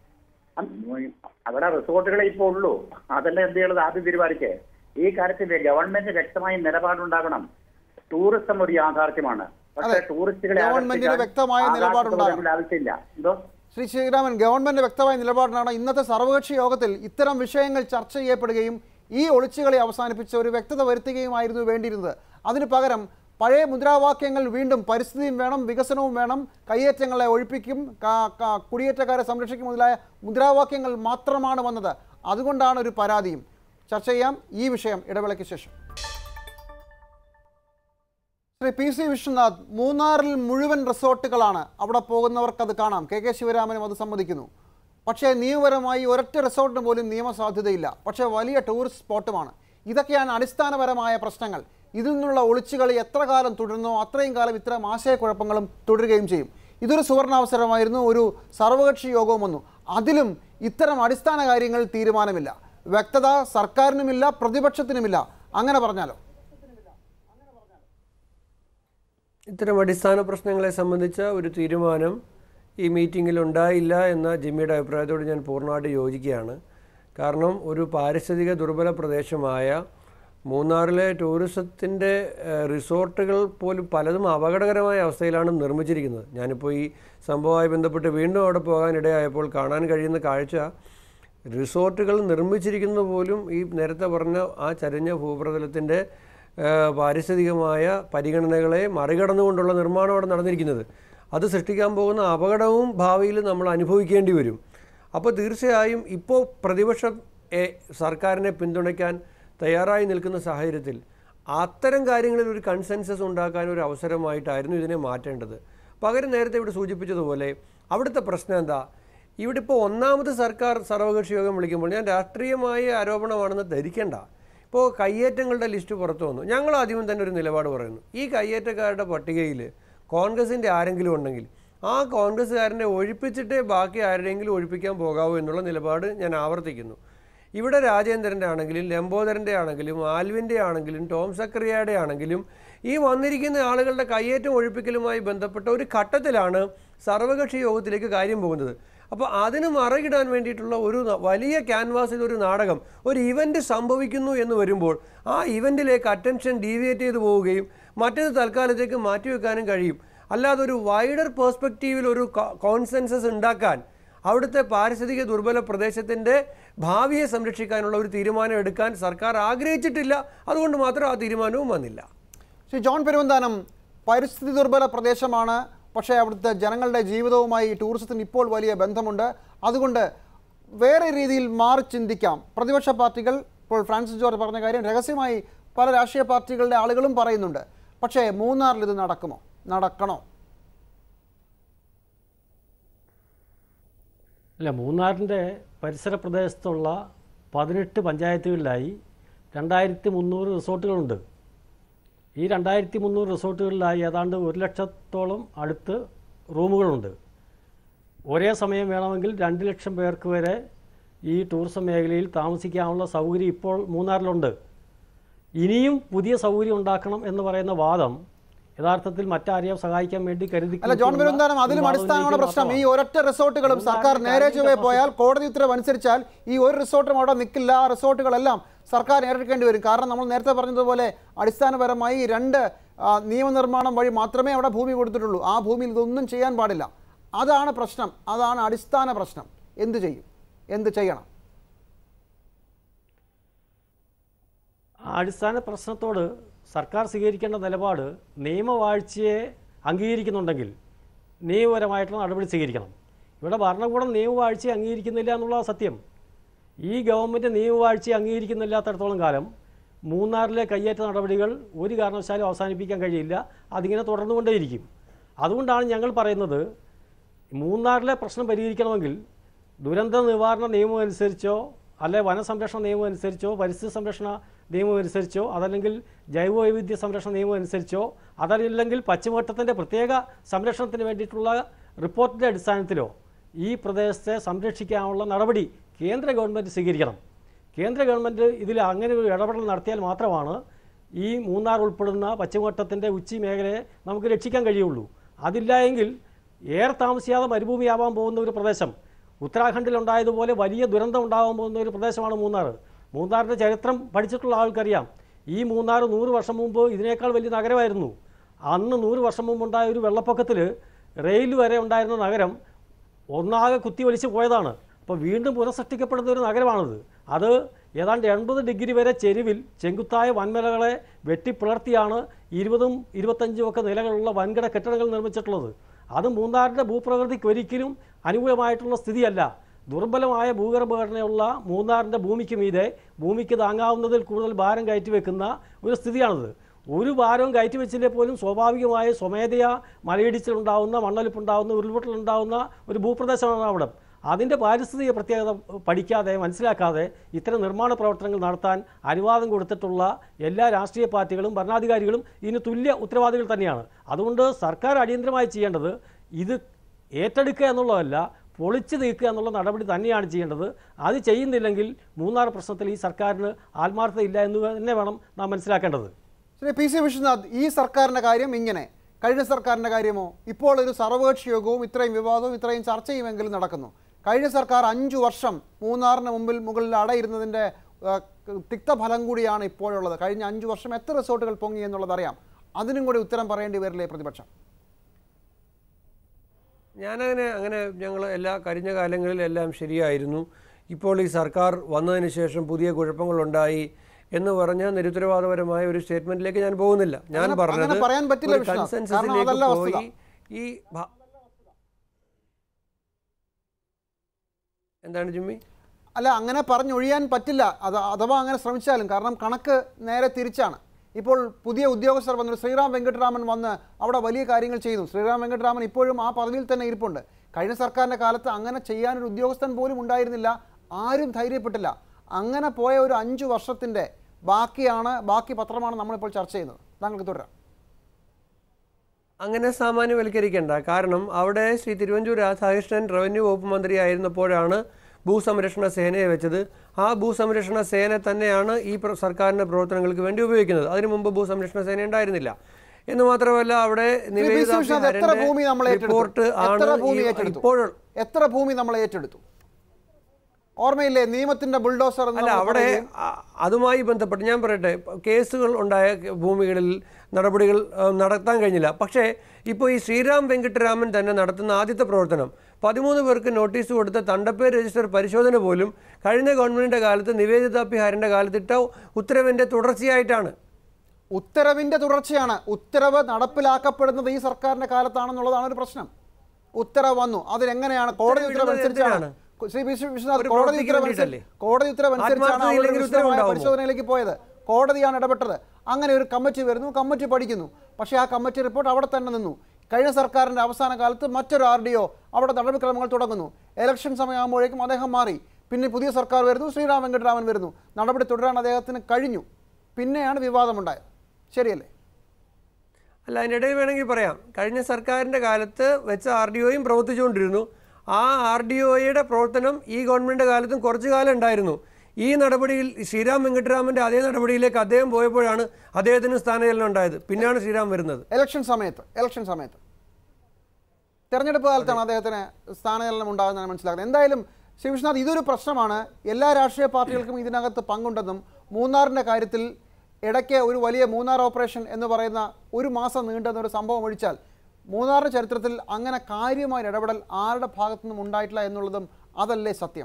അം- അവിടെ റിസോർട്ടുകളെ ഇപ്പോൾ ഉള്ളൂ അതെല്ലാം എന്ത് ചെയ്യണത് ആദ്യം തീരുമാനിക്കേ ഈ കാര്യത്തിൽ ഗവൺമെന്റ് വ്യക്തമായ നിലപാടുണ്ടാകണം ടൂറിസം ഒരു യാഥാർത്ഥ്യമാണ് പക്ഷേ അതെ. ടൂറിസ്റ്റുകളെ ഗവൺമെന്റിന് ആകർഷിക്കാൻ വ്യക്തമായ ആകാശത്ത് നിലപാടുണ്ടാകണം. പോകേണ്ട ആവശ്യമില്ല എന്തോ ശ്രീ ശ്രീരാമൻ ഗവൺമെന്റ് വ്യക്തമായ നിലപാടിനാണ് ഇന്നത്തെ സർവകക്ഷി യോഗത്തിൽ ഇത്തരം വിഷയങ്ങൾ ചർച്ച ചെയ്യപ്പെടുകയും ഈ ഒളിച്ചുകളി അവസാനിപ്പിച്ച് ഒരു വ്യക്തത വരുത്തുകയുമായിരുന്നു വേണ്ടിയിരുന്നത് അതിന് പകരം പഴയ മുദ്രാവാക്യങ്ങൾ വീണ്ടും പരിസ്ഥിതിയും വേണം വികസനവും വേണം കയ്യേറ്റങ്ങളെ ഒഴിപ്പിക്കും കാ- കാ- കുടിയേറ്റക്കാരെ സംരക്ഷിക്കും മുതലായ മുദ്രാവാക്യങ്ങൾ മാത്രമാണ് വന്നത് അതുകൊണ്ടാണ് ഒരു പരാതിയും ചർച്ച ചെയ്യാം ഈ വിഷയം ഇടവേളയ്ക്ക് ശേഷം ശ്രീ പി സി വിശ്വനാഥ് മൂന്നാറിൽ മുഴുവൻ റിസോർട്ടുകളാണ് അവിടെ പോകുന്നവർക്ക് അത് കാണാം കെ കെ ശിവരാമനും അത് സമ്മതിക്കുന്നു പക്ഷേ നിയമപരമായി ഒരൊറ്റ റിസോർട്ടിന് പോലും നിയമസാധ്യതയില്ല പക്ഷേ വലിയ ടൂറിസ്റ്റ് സ്പോട്ടുമാണ് ഇതൊക്കെയാണ് അടിസ്ഥാനപരമായ പ്രശ്നങ്ങൾ ഇതിൽ നിന്നുള്ള ഒളിച്ചുകളി എത്ര കാലം തുടരുന്നോ അത്രയും കാലം ഇത്തരം ആശയക്കുഴപ്പങ്ങളും തുടരുകയും ചെയ്യും ഇതൊരു സുവർണാവസരമായിരുന്നു ഒരു സർവകക്ഷി യോഗവും വന്നു അതിലും ഇത്തരം അടിസ്ഥാന കാര്യങ്ങൾ തീരുമാനമില്ല വ്യക്തത സർക്കാരിനുമില്ല പ്രതിപക്ഷത്തിനുമില്ല അങ്ങനെ പറഞ്ഞാലോ ഇത്തരം അടിസ്ഥാന പ്രശ്നങ്ങളെ സംബന്ധിച്ച ഒരു തീരുമാനം ഈ മീറ്റിങ്ങിൽ ഉണ്ടായില്ല എന്ന ജിമ്മിയുടെ അഭിപ്രായത്തോട് ഞാൻ പൂർണ്ണമായിട്ട് യോജിക്കുകയാണ് കാരണം ഒരു പാരിസ്ഥിതിക ദുർബല പ്രദേശമായ മൂന്നാറിലെ ടൂറിസത്തിൻ്റെ റിസോർട്ടുകൾ പോലും പലതും അപകടകരമായ അവസ്ഥയിലാണ് നിർമ്മിച്ചിരിക്കുന്നത് ഞാനിപ്പോൾ ഈ സംഭവവുമായി ബന്ധപ്പെട്ട് വീണ്ടും അവിടെ പോകാനിടയായപ്പോൾ കാണാൻ കഴിയുന്ന കാഴ്ച റിസോർട്ടുകൾ നിർമ്മിച്ചിരിക്കുന്നത് പോലും ഈ നേരത്തെ പറഞ്ഞ ആ ചരിഞ്ഞ ഭൂപ്രതലത്തിൻ്റെ ഏഹ് പാരിസ്ഥിതികമായ പരിഗണനകളെ മറികടന്നുകൊണ്ടുള്ള നിർമ്മാണം അവിടെ നടന്നിരിക്കുന്നത് അത് സൃഷ്ടിക്കാൻ പോകുന്ന അപകടവും ഭാവിയിൽ നമ്മൾ അനുഭവിക്കേണ്ടി വരും അപ്പോൾ തീർച്ചയായും ഇപ്പോൾ പ്രതിപക്ഷം ഏ, സർക്കാരിനെ പിന്തുണയ്ക്കാൻ തയ്യാറായി നിൽക്കുന്ന സാഹചര്യത്തിൽ അത്തരം കാര്യങ്ങളിൽ ഒരു കൺസെൻസസ് ഉണ്ടാക്കാൻ ഒരു അവസരമായിട്ടായിരുന്നു ഇതിനെ മാറ്റേണ്ടത് പകരം നേരത്തെ ഇവിടെ സൂചിപ്പിച്ചതുപോലെ അവിടുത്തെ പ്രശ്നം എന്താ ഇവിടെ ഇപ്പോൾ ഒന്നാമത് സർക്കാർ സർവകക്ഷി യോഗം വിളിക്കുമ്പോൾ ഞാൻ രാഷ്ട്രീയമായ ആരോപണമാണെന്ന് ധരിക്കേണ്ട ഇപ്പോൾ കയ്യേറ്റങ്ങളുടെ ലിസ്റ്റ് പുറത്തു വന്നു ഞങ്ങൾ ആദ്യം തന്നെ ഒരു നിലപാട് പറയുന്നു ഈ കയ്യേറ്റക്കാരുടെ പട്ടികയിൽ കോൺഗ്രസിൻ്റെ ആരെങ്കിലും ഉണ്ടെങ്കിൽ ആ കോൺഗ്രസ്സുകാരനെ ഒഴിപ്പിച്ചിട്ടേ ബാക്കി ആരുടെയെങ്കിലും ഒഴിപ്പിക്കാൻ പോകാവൂ എന്നുള്ള നിലപാട് ഞാൻ ആവർത്തിക്കുന്നു ഇവിടെ രാജേന്ദ്രൻ്റെ ആണെങ്കിലും ലംബോദരൻ്റെ ആണെങ്കിലും ആൽവിൻ്റെ ആണെങ്കിലും ടോം സക്കറിയയുടെ ആണെങ്കിലും ഈ വന്നിരിക്കുന്ന ആളുകളുടെ കയ്യേറ്റം ഒഴിപ്പിക്കലുമായി ബന്ധപ്പെട്ട ഒരു ഘട്ടത്തിലാണ് സർവകക്ഷി യോഗത്തിലേക്ക് കാര്യം പോകുന്നത് അപ്പോൾ അതിന് മറകിടാൻ വേണ്ടിയിട്ടുള്ള ഒരു ന- വലിയ ക്യാൻവാസിൽ ഒരു നാടകം ഒരു ഇവൻ്റ് സംഭവിക്കുന്നു എന്ന് വരുമ്പോൾ ആ ഇവൻറ്റിലേക്ക് അറ്റൻഷൻ ഡീവിയേറ്റ് ചെയ്തു പോവുകയും മറ്റേത് തൽക്കാലത്തേക്ക് മാറ്റിവെക്കാനും കഴിയും അല്ലാതെ ഒരു വൈഡർ പേഴ്സ്പെക്റ്റീവിൽ ഒരു കോൺസെൻസസ് ഉണ്ടാക്കാൻ അവിടുത്തെ പാരിസ്ഥിതിക ദുർബല പ്രദേശത്തിൻ്റെ ഭാവിയെ സംരക്ഷിക്കാനുള്ള ഒരു തീരുമാനം എടുക്കാൻ സർക്കാർ ആഗ്രഹിച്ചിട്ടില്ല അതുകൊണ്ട് മാത്രം ആ തീരുമാനവും വന്നില്ല ശ്രീ ജോൺ പെരുവന്താനം പരിസ്ഥിതി ദുർബല പ്രദേശമാണ് പക്ഷേ അവിടുത്തെ ജനങ്ങളുടെ ജീവിതവുമായി ഈ ടൂറിസത്തിന് ഇപ്പോൾ വലിയ ബന്ധമുണ്ട് അതുകൊണ്ട് വേറെ രീതിയിൽ മാറി ചിന്തിക്കാം പ്രതിപക്ഷ പാർട്ടികൾ ഇപ്പോൾ ഫ്രാൻസിസ് ജോർജ് പറഞ്ഞ കാര്യം രഹസ്യമായി പല രാഷ്ട്രീയ പാർട്ടികളുടെ ആളുകളും പറയുന്നുണ്ട് പക്ഷേ മൂന്നാറിൽ ഇത് നടക്കുമോ നടക്കണോ അല്ല മൂന്നാറിൻ്റെ പരിസര പ്രദേശത്തുള്ള പതിനെട്ട് പഞ്ചായത്തുകളിലായി രണ്ടായിരത്തി മുന്നൂറ് റിസോർട്ടുകളുണ്ട് ഈ രണ്ടായിരത്തി മുന്നൂറ് റിസോർട്ടുകളിലായി ഏതാണ്ട് ഒരു ലക്ഷത്തോളം അടുത്ത് റൂമുകളുണ്ട് ഒരേ സമയം വേണമെങ്കിൽ രണ്ട് ലക്ഷം പേർക്ക് വരെ ഈ ടൂറിസം മേഖലയിൽ താമസിക്കാനുള്ള സൗകര്യം ഇപ്പോൾ മൂന്നാറിലുണ്ട് ഇനിയും പുതിയ സൗകര്യം ഉണ്ടാക്കണം എന്ന് പറയുന്ന വാദം യഥാർത്ഥത്തിൽ മറ്റാരെയും സഹായിക്കാൻ വേണ്ടി കരുതി അല്ല ജോൺ കൂട്ടിയുള്ള പെരുവന്താനം അതിലും ഒരു വാദം അടിസ്ഥാനമാണ് ഉന്നയിക്കുക പ്രശ്നം ഈ മാത്രമാണ്. ഒരൊറ്റ റിസോർട്ടുകളും മൂന്നാറിന്റെ സർക്കാർ നേരെ കാര്യം ചൊവ്വേ capacity- പോയാൽ കോടതി ഉത്തരവ് അനുസരിച്ചാൽ ഈ ഒരു റിസോർട്ടും അവിടെ നിൽക്കില്ല ആ റിസോർട്ടുകളെല്ലാം സർക്കാർ നേരിടേണ്ടി വരും കാരണം നമ്മൾ നേരത്തെ പറഞ്ഞതുപോലെ അടിസ്ഥാനപരമായി ഈ രണ്ട് ആ, നിയമനിർമ്മാണം വഴി മാത്രമേ അവിടെ ഭൂമി കൊടുത്തിട്ടുള്ളൂ ആ ഭൂമിയിൽ ഇതൊന്നും ചെയ്യാൻ പാടില്ല അതാണ് പ്രശ്നം അതാണ് അടിസ്ഥാന പ്രശ്നം എന്ത് ചെയ്യും എന്ത് ചെയ്യണം ആ അടിസ്ഥാന പ്രശ്നത്തോട് സർക്കാർ സ്വീകരിക്കേണ്ട നിലപാട് നിയമവാഴ്ചയെ അംഗീകരിക്കുന്നുണ്ടെങ്കിൽ നിയമപരമായിട്ടുള്ള നടപടി സ്വീകരിക്കണം ഇവിടെ ഭരണകൂടം നിയമവാഴ്ചയെ അംഗീകരിക്കുന്നില്ല എന്നുള്ളത് സത്യം ഈ ഗവൺമെൻറ് നിയമവാഴ്ചയെ അംഗീകരിക്കുന്നില്ലാത്തടത്തോളം കാലം മൂന്നാറിലെ കയ്യേറ്റ നടപടികൾ ഒരു കാരണവശാലും അവസാനിപ്പിക്കാൻ കഴിയില്ല അതിങ്ങനെ തുടർന്നുകൊണ്ടേയിരിക്കും അതുകൊണ്ടാണ് ഞങ്ങൾ പറയുന്നത് മൂന്നാറിലെ പ്രശ്നം പരിഹരിക്കണമെങ്കിൽ ദുരന്ത നിവാരണ നിയമം അനുസരിച്ചോ അല്ലെ വനസംരക്ഷണ നിയമം അനുസരിച്ചോ പരിസ്ഥിതി സംരക്ഷണ നിയമം അനുസരിച്ചോ അതല്ലെങ്കിൽ ജൈവവൈവിധ്യ സംരക്ഷണ നിയമം അനുസരിച്ചോ അതല്ലെങ്കിൽ പശ്ചിമഘട്ടത്തിൻ്റെ പ്രത്യേക സംരക്ഷണത്തിന് വേണ്ടിയിട്ടുള്ള റിപ്പോർട്ടിൻ്റെ അടിസ്ഥാനത്തിലോ ഈ പ്രദേശത്തെ സംരക്ഷിക്കാനുള്ള നടപടി കേന്ദ്ര ഗവൺമെൻറ് സ്വീകരിക്കണം കേന്ദ്ര ഗവൺമെൻറ് ഇതിൽ അങ്ങനെ ഒരു ഇടപെടൽ നടത്തിയാൽ മാത്രമാണ് ഈ മൂന്നാർ ഉൾപ്പെടുന്ന പശ്ചിമഘട്ടത്തിൻ്റെ ഉച്ചി മേഖലയെ നമുക്ക് രക്ഷിക്കാൻ കഴിയുള്ളൂ അതില്ല എങ്കിൽ ഏറെ താമസിയാതെ മരുഭൂമിയാവാൻ പോകുന്ന ഒരു പ്രദേശം ഉത്തരാഖണ്ഡിലുണ്ടായതുപോലെ വലിയ ദുരന്തം ഉണ്ടാകാൻ പോകുന്ന ഒരു പ്രദേശമാണ് മൂന്നാർ മൂന്നാറിൻ്റെ ചരിത്രം പഠിച്ചിട്ടുള്ള ആൾക്കറിയാം ഈ മൂന്നാർ നൂറ് വർഷം മുമ്പ് ഇതിനേക്കാൾ വലിയ നഗരമായിരുന്നു അന്ന് നൂറ് വർഷം മുമ്പുണ്ടായ ഒരു വെള്ളപ്പൊക്കത്തിൽ റെയിൽ വരെ ഉണ്ടായിരുന്ന നഗരം ഒന്നാകെ കുത്തി വലിച്ചു പോയതാണ് അപ്പോൾ വീണ്ടും പുനഃസൃഷ്ടിക്കപ്പെടുന്ന ഒരു നഗരമാണിത് അത് ഏതാണ്ട് എൺപത് ഡിഗ്രി വരെ ചെരുവിൽ ചെങ്കുത്തായ വൻമലകളെ വെട്ടിപ്പിളർത്തിയാണ് ഇരുപതും ഇരുപത്തഞ്ചും ഒക്കെ നിലകളുള്ള വൻകിട കെട്ടിടങ്ങൾ നിർമ്മിച്ചിട്ടുള്ളത് അത് മൂന്നാറിൻ്റെ ഭൂപ്രകൃതിക്ക് ഒരിക്കലും അനുകൂലമായിട്ടുള്ള സ്ഥിതിയല്ല ദുർബലമായ ഭൂഗർഭഘടനയുള്ള മൂന്നാറിൻ്റെ ഭൂമിക്ക് മീതെ ഭൂമിക്ക് താങ്ങാവുന്നതിൽ കൂടുതൽ ഭാരം കയറ്റി വെക്കുന്ന ഒരു സ്ഥിതിയാണിത് ഒരു ഭാരവും കയറ്റി വെച്ചില്ലേ പോലും സ്വാഭാവികമായ സ്വമേധയാ മലയിടിച്ചിലുണ്ടാവുന്ന മണ്ണൊലിപ്പുണ്ടാവുന്ന ഉരുൾപൊട്ടലുണ്ടാവുന്ന ഒരു ഭൂപ്രദേശമാണ് അവിടെ അതിൻ്റെ പാരിസ്ഥിതിക പ്രത്യേകത പഠിക്കാതെ മനസ്സിലാക്കാതെ ഇത്തരം നിർമ്മാണ പ്രവർത്തനങ്ങൾ നടത്താൻ അനുവാദം കൊടുത്തിട്ടുള്ള എല്ലാ രാഷ്ട്രീയ പാർട്ടികളും ഭരണാധികാരികളും ഇതിന് തുല്യ ഉത്തരവാദികൾ തന്നെയാണ് അതുകൊണ്ട് സർക്കാർ അടിയന്തരമായി ചെയ്യേണ്ടത് ഇത് ഏറ്റെടുക്കുക എന്നുള്ളതല്ല പൊളിച്ചു നീക്കുക എന്നുള്ള നടപടി തന്നെയാണ് ചെയ്യേണ്ടത് അത് ചെയ്യുന്നില്ലെങ്കിൽ മൂന്നാർ പ്രശ്നത്തിൽ ഈ സർക്കാരിന് ആത്മാർത്ഥതയില്ല എന്ന് തന്നെ വേണം നാം മനസ്സിലാക്കേണ്ടത് ശ്രീ പി സി വിശ്വനാഥ് ഈ സർക്കാരിൻ്റെ കാര്യം ഇങ്ങനെ കഴിഞ്ഞ സർക്കാരിൻ്റെ കാര്യമോ ഇപ്പോൾ ഒരു സർവകക്ഷി യോഗവും ഇത്രയും വിവാദവും ഇത്രയും ചർച്ചയുമെങ്കിലും നടക്കുന്നു കഴിഞ്ഞ സർക്കാർ അഞ്ചു വർഷം മൂന്നാറിന് മുമ്പിൽ മുകളിൽ അടയിരുന്നതിൻ്റെ ആ, തിക്തഫലം കൂടിയാണ് ഇപ്പോഴുള്ളത് കഴിഞ്ഞ അഞ്ചു വർഷം എത്ര റിസോർട്ടുകൾ പൊങ്ങി എന്നുള്ളത് അറിയാം അതിനും കൂടി ഉത്തരം പറയേണ്ടി വരില്ലേ പ്രതിപക്ഷം ഞാനങ്ങനെ അങ്ങനെ ഞങ്ങൾ എല്ലാ കഴിഞ്ഞ കാലങ്ങളിലെല്ലാം ശരിയായിരുന്നു ഇപ്പോൾ ഈ സർക്കാർ വന്നതിന് ശേഷം പുതിയ കുഴപ്പങ്ങളുണ്ടായി എന്ന് പറഞ്ഞ നിരുത്തരവാദപരമായ ഒരു സ്റ്റേറ്റ്മെന്റിലേക്ക് ഞാൻ പോകുന്നില്ല ഞാൻ അങ്ങനെ- പറഞ്ഞത് അങ്ങനെ പറയാൻ പറ്റില്ല ഒരു വിശ്വനാഥ്. കാരണം consensusലേക്ക് അതല്ല വസ്തുത. പോയി ഈ ഭ- എന്താണ് ജിമ്മി അല്ല അങ്ങനെ പറഞ്ഞൊഴിയാൻ പറ്റില്ല അത് അഥവാ അങ്ങനെ ശ്രമിച്ചാലും കാരണം കണക്ക് നേരെ തിരിച്ചാണ് ഇപ്പോൾ പുതിയ ഉദ്യോഗസ്ഥർ വന്നു ശ്രീറാം വെങ്കട്ടരാമൻ വന്ന് അവിടെ വലിയ കാര്യങ്ങൾ ചെയ്തു ശ്രീറാം വെങ്കട്ടരാമൻ ഇപ്പോഴും ആ പദവിയിൽ തന്നെ ഇരിപ്പുണ്ട് കഴിഞ്ഞ സർക്കാരിൻ്റെ കാലത്ത് അങ്ങനെ ചെയ്യാനൊരു ഉദ്യോഗസ്ഥൻ പോലും ഉണ്ടായിരുന്നില്ല ആരും ധൈര്യപ്പെട്ടില്ല അങ്ങനെ പോയ ഒരു അഞ്ചു വർഷത്തിൻ്റെ ബാക്കിയാണ് ബാക്കി പത്രമാണ് നമ്മളിപ്പോൾ ചർച്ച ചെയ്യുന്നത് താങ്കൾക്ക് തുടരാം അങ്ങനെ സാമാന്യവൽക്കരിക്കേണ്ട കാരണം അവിടെ ശ്രീ തിരുവഞ്ചൂർ രാധാകൃഷ്ണൻ റവന്യൂ വകുപ്പ് മന്ത്രിയായിരുന്നപ്പോഴാണ് ഭൂസംരക്ഷണ സേനയെ വെച്ചത് ആ ഭൂസംരക്ഷണ സേന തന്നെയാണ് ഈ പ്ര- സർക്കാരിൻ്റെ പ്രവർത്തനങ്ങൾക്ക് വേണ്ടി ഉപയോഗിക്കുന്നത് അതിനു മുമ്പ് ഭൂസംരക്ഷണ സേന ഉണ്ടായിരുന്നില്ല എന്ന് മാത്രമല്ല അവിടെ നിവേദിത വിശ്വനാഥ് എത്ര ഹരന്റെ ഭൂമി നമ്മൾ റിപ്പോർട്ട് ഏറ്റെടുത്തു ആണ് എത്ര ഭൂമി ഈ- ഏറ്റെടുത്തു ഇപ്പോൾ എത്ര ഭൂമി നമ്മൾ ഏറ്റെടുത്തു ഓർമ്മയില്ലേ നിയമത്തിന്റെ ബുൾഡോസർ എന്ന് അല്ല നമ്മൾ അവിടെ പറയുകയും അ- അതുമായി ബന്ധപ്പെട്ട് ഞാൻ പറയട്ടെ ഇപ്പ കേസുകൾ ഉണ്ടായ ഭൂമികളിൽ നടപടികൾ ആ, നടത്താൻ കഴിഞ്ഞില്ല പക്ഷേ ഇപ്പോൾ ഈ ശ്രീറാം വെങ്കിട്ടരാമൻ തന്നെ നടത്തുന്ന ആദ്യത്തെ പ്രവർത്തനം പതിമൂന്ന് പേർക്ക് നോട്ടീസ് കൊടുത്ത തണ്ടപ്പേർ രജിസ്റ്റർ പരിശോധന പോലും കഴിഞ്ഞ ഗവൺമെന്റിന്റെ കാലത്ത് നിവേദിത ബിഹാരിന്റെ കാലത്തിട്ട ഉത്തരവിന്റെ തുടർച്ചയായിട്ടാണ് ഉത്തരവിന്റെ തുടർച്ചയാണ് ഉത്തരവ് നടപ്പിലാക്കപ്പെടുന്നത് ഈ സർക്കാരിന്റെ കാലത്താണെന്നുള്ളതാണ് ഒരു പ്രശ്നം ഉത്തരവ് വന്നു അതിലെങ്ങനെയാണ് കോടതി ഉത്തരവ് ഉത്തരവിടുന്നത് അനുസരിച്ചാണ് എന്തിനാണ്? ശ്രീ വി. വിശ്വനാഥ് ഒരു കോടതി പ്രവൃത്തിക്ക് ഉത്തരവ് വേണ്ടിയിട്ടല്ലേ? അനുസരിച്ച് കോടതി ഉത്തരവ് അനുസരിച്ചാണ് ആത്മാർത്ഥത അവരുടെ ഇല്ലെങ്കിൽ വിശദമായ ഉത്തരവുണ്ടാവുമോ? പരിശോധനയിലേക്ക് പോയത് കോടതിയാണ് ഇടപെട്ടത് അങ്ങനെ ഒരു കമ്മിറ്റി വരുന്നു കമ്മിറ്റി പഠിക്കുന്നു പക്ഷേ ആ കമ്മിറ്റി റിപ്പോർട്ട് അവിടെ തന്നെ നിന്നു കഴിഞ്ഞ സർക്കാരിന്റെ അവസാന കാലത്ത് മറ്റൊരു ആർ ഡി ഒ അവിടെ നടപടിക്രമങ്ങൾ തുടങ്ങുന്നു ഇലക്ഷൻ സമയമാകുമ്പോഴേക്കും അദ്ദേഹം മാറി പിന്നെ പുതിയ സർക്കാർ വരുന്നു ശ്രീറാം വെങ്കട്ടരാമൻ വരുന്നു നടപടി തുടരാൻ അദ്ദേഹത്തിന് കഴിഞ്ഞു പിന്നെയാണ് വിവാദമുണ്ടായത് ശരിയല്ലേ അല്ല അതിനിടയിൽ വേണമെങ്കിൽ പറയാം കഴിഞ്ഞ സർക്കാരിൻ്റെ കാലത്ത് വെച്ച ആർ ഡി ഒയും പ്രവർത്തിച്ചുകൊണ്ടിരുന്നു ആ ആർ ഡി ഒയുടെ പ്രവർത്തനം ഈ ഗവൺമെൻറ് കാലത്തും കുറച്ചു കാലം ഉണ്ടായിരുന്നു ഈ നടപടിയിൽ ശ്രീരാം വെങ്കട്ടരാമൻ്റെ അതേ നടപടിയിലേക്ക് അദ്ദേഹം പോയപ്പോഴാണ് അദ്ദേഹത്തിന് സ്ഥാനചലനം ഉണ്ടായത് പിന്നെയാണ് ശ്രീരാം വരുന്നത് ഇലക്ഷൻ സമയത്ത് ഇലക്ഷൻ സമയത്ത് തെരഞ്ഞെടുപ്പ് കാലത്താണ് അദ്ദേഹത്തിന് സ്ഥാനചലനം ഉണ്ടാകുന്നതാണ് മനസ്സിലാക്കുന്നത് എന്തായാലും ശ്രീ വിശ്വനാഥ് ഇതൊരു പ്രശ്നമാണ് എല്ലാ രാഷ്ട്രീയ പാർട്ടികൾക്കും ഇതിനകത്ത് പങ്കുണ്ടെന്നും മൂന്നാറിൻ്റെ കാര്യത്തിൽ ഇടയ്ക്ക് ഒരു വലിയ മൂന്നാർ ഓപ്പറേഷൻ എന്ന് പറയുന്ന ഒരു മാസം നീണ്ടുന്ന ഒരു സംഭവം ഒഴിച്ചാൽ മൂന്നാറിൻ്റെ ചരിത്രത്തിൽ അങ്ങനെ കാര്യമായ ഇടപെടൽ ആരുടെ ഭാഗത്തു നിന്നും ഉണ്ടായിട്ടില്ല എന്നുള്ളതും അതല്ലേ സത്യം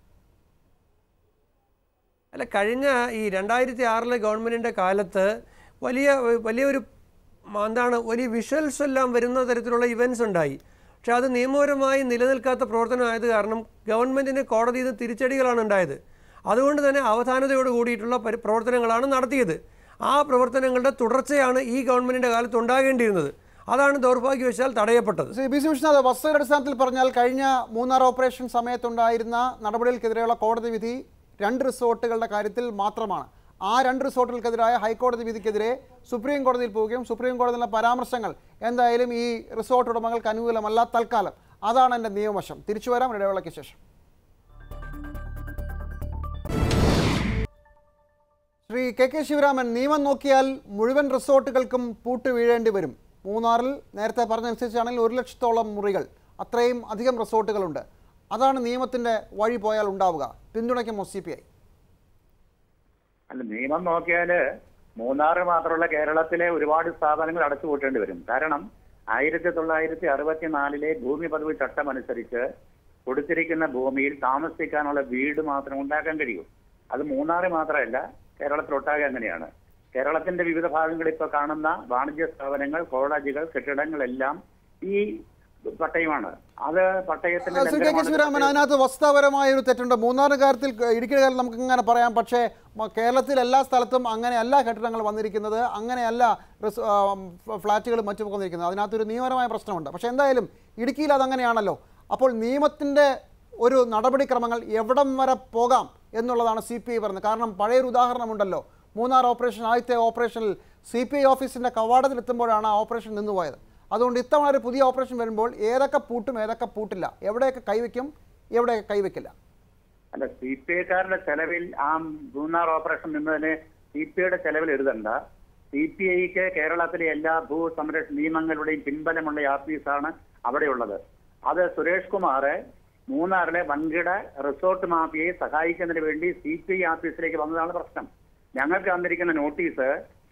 അല്ല കഴിഞ്ഞ ഈ രണ്ടായിരത്തി ആറിലെ ഗവൺമെൻറ്റിൻ്റെ കാലത്ത് വലിയ വലിയൊരു മ- എന്താണ് വലിയ വിഷ്വൽസ് എല്ലാം വരുന്ന തരത്തിലുള്ള ഇവൻറ്റ്സ് ഉണ്ടായി പക്ഷെ അത് നിയമപരമായി നിലനിൽക്കാത്ത പ്രവർത്തനമായത് കാരണം ഗവൺമെൻറ്റിന് കോടതിയിൽ നിന്ന് തിരിച്ചടികളാണ് ഉണ്ടായത് അതുകൊണ്ട് തന്നെ അവധാനതയോട് കൂടിയിട്ടുള്ള പരി പ്രവർത്തനങ്ങളാണ് നടത്തിയത് ആ പ്രവർത്തനങ്ങളുടെ തുടർച്ചയാണ് ഈ ഗവൺമെൻറ്റിൻ്റെ കാലത്ത് ഉണ്ടാകേണ്ടിയിരുന്നത് അതാണ് ദൗർഭാഗ്യവശാൽ തടയപ്പെട്ടത് ശ്രീ ബി സി വിശ്വനാഥ് വസ്തുതയുടെ അടിസ്ഥാനത്തിൽ പറഞ്ഞാൽ കഴിഞ്ഞ മൂന്നാർ ഓപ്പറേഷൻ സമയത്തുണ്ടായിരുന്ന നടപടികൾക്കെതിരെയുള്ള കോടതി വിധി രണ്ട് റിസോർട്ടുകളുടെ കാര്യത്തിൽ മാത്രമാണ് ആ രണ്ട് റിസോർട്ടുകൾക്കെതിരായ ഹൈക്കോടതി വിധിക്കെതിരെ സുപ്രീം കോടതിയിൽ പോവുകയും സുപ്രീം കോടതിയിലെ പരാമർശങ്ങൾ എന്തായാലും ഈ റിസോർട്ട് ഉടമകൾക്ക് അനുകൂലമല്ല തൽക്കാലം അതാണ് എൻ്റെ നിയമവശം തിരിച്ചു വരാം ഇടവേളയ്ക്ക് ശേഷം ശ്രീ കെ കെ ശിവരാമൻ നിയമം നോക്കിയാൽ മുഴുവൻ റിസോർട്ടുകൾക്കും പൂട്ട് വീഴേണ്ടി വരും മൂന്നാറിൽ നേരത്തെ പറഞ്ഞനുസരിച്ചാണെങ്കിൽ ഒരു ലക്ഷത്തോളം മുറികൾ അത്രയും അധികം റിസോർട്ടുകളുണ്ട് അതാണ് നിയമത്തിൻ്റെ വഴി പോയാൽ ഉണ്ടാവുക പിന്തുണയ്ക്കുമോ സി പി ഐ അല്ല നിയമം നോക്കിയാല് മൂന്നാറ് മാത്രമുള്ള കേരളത്തിലെ ഒരുപാട് സ്ഥാപനങ്ങൾ അടച്ചുപൂട്ടേണ്ടി വരും കാരണം ആയിരത്തി തൊള്ളായിരത്തി അറുപത്തിനാലിലെ ഭൂമി പദവി ചട്ടം അനുസരിച്ച് കൊടുത്തിരിക്കുന്ന ഭൂമിയിൽ താമസിക്കാനുള്ള വീട് മാത്രം ഉണ്ടാക്കാൻ കഴിയൂ അത് മൂന്നാറ് മാത്രമല്ല കേരളത്തിലൊട്ടാകെ അങ്ങനെയാണ് കേരളത്തിന്റെ വിവിധ ഭാഗങ്ങളിൽ ഇപ്പോൾ കാണുന്ന വാണിജ്യ സ്ഥാപനങ്ങൾ കോളേജുകൾ കെട്ടിടങ്ങളെല്ലാം ഈ പട്ടയമാണ് അത് പട്ടയത്തിന്റെ ശ്രീ കെ കെ ലംഘനമാണ് ശിവരാമൻ പട്ടയം. അതിനകത്ത് വസ്തുതാപരമായ ഒരു തെറ്റുണ്ട് മൂന്നാറ് കാര്യത്തിൽ ഇടുക്കിയുടെ കാര്യം നമുക്ക് ഇങ്ങനെ പറയാം പക്ഷേ മ- കേരളത്തിൽ എല്ലാ സ്ഥലത്തും അങ്ങനെയല്ല കെട്ടിടങ്ങൾ വന്നിരിക്കുന്നത് അങ്ങനെയല്ല റിസ്- ആ, ഫ- ഫ്ലാറ്റുകളും മറ്റും വന്നിരിക്കുന്നത് അതിനകത്തൊരു നിയമപരമായ പ്രശ്നമുണ്ട് പക്ഷേ എന്തായാലും ഇടുക്കിയിൽ അതങ്ങനെയാണല്ലോ അപ്പോൾ നിയമത്തിൻ്റെ ഒരു നടപടിക്രമങ്ങൾ എവിടം വരെ പോകാം എന്നുള്ളതാണ് സി പി ഐ പറയുന്നത് കാരണം പഴയൊരു ഉദാഹരണമുണ്ടല്ലോ മൂന്നാർ ഓപ്പറേഷൻ ആദ്യത്തെ ഓപ്പറേഷനിൽ സി പി ഐ ഓഫീസിൻ്റെ കവാടത്തിലെത്തുമ്പോഴാണ് ആ ഓപ്പറേഷൻ നിന്നുപോയത് അതുകൊണ്ട് ഇത്തവണ ഒരു പുതിയ ഓപ്പറേഷൻ വരുമ്പോൾ ഏതൊക്കെ പൂട്ടും ഏതൊക്കെ പൂട്ടില്ല എവിടെയൊക്കെ കൈവയ്ക്കും എവിടെയൊക്കെ കൈവയ്ക്കില്ല അല്ല സി പി ഐക്കാരുടെ ചെലവിൽ ആ മൂന്നാർ ഓപ്പറേഷൻ നിന്നതിന് സി പി ഐയുടെ ചെലവിൽ എഴുതണ്ട സി പി ഐക്ക് കേരളത്തിലെ എല്ലാ ഭൂ സംരക്ഷണ നിയമങ്ങളുടെയും പിൻബലമുള്ള ആഫീസാണ് അവിടെയുള്ളത് അത് സുരേഷ് കുമാർ മൂന്നാറിലെ വൻകിട റിസോർട്ട് മാഫിയയെ സഹായിക്കുന്നതിന് വേണ്ടി സി പി ഐ ഓഫീസിലേക്ക് വന്നതാണ് പ്രശ്നം ഞങ്ങൾക്ക് തന്നിരിക്കുന്ന നോട്ടീസ്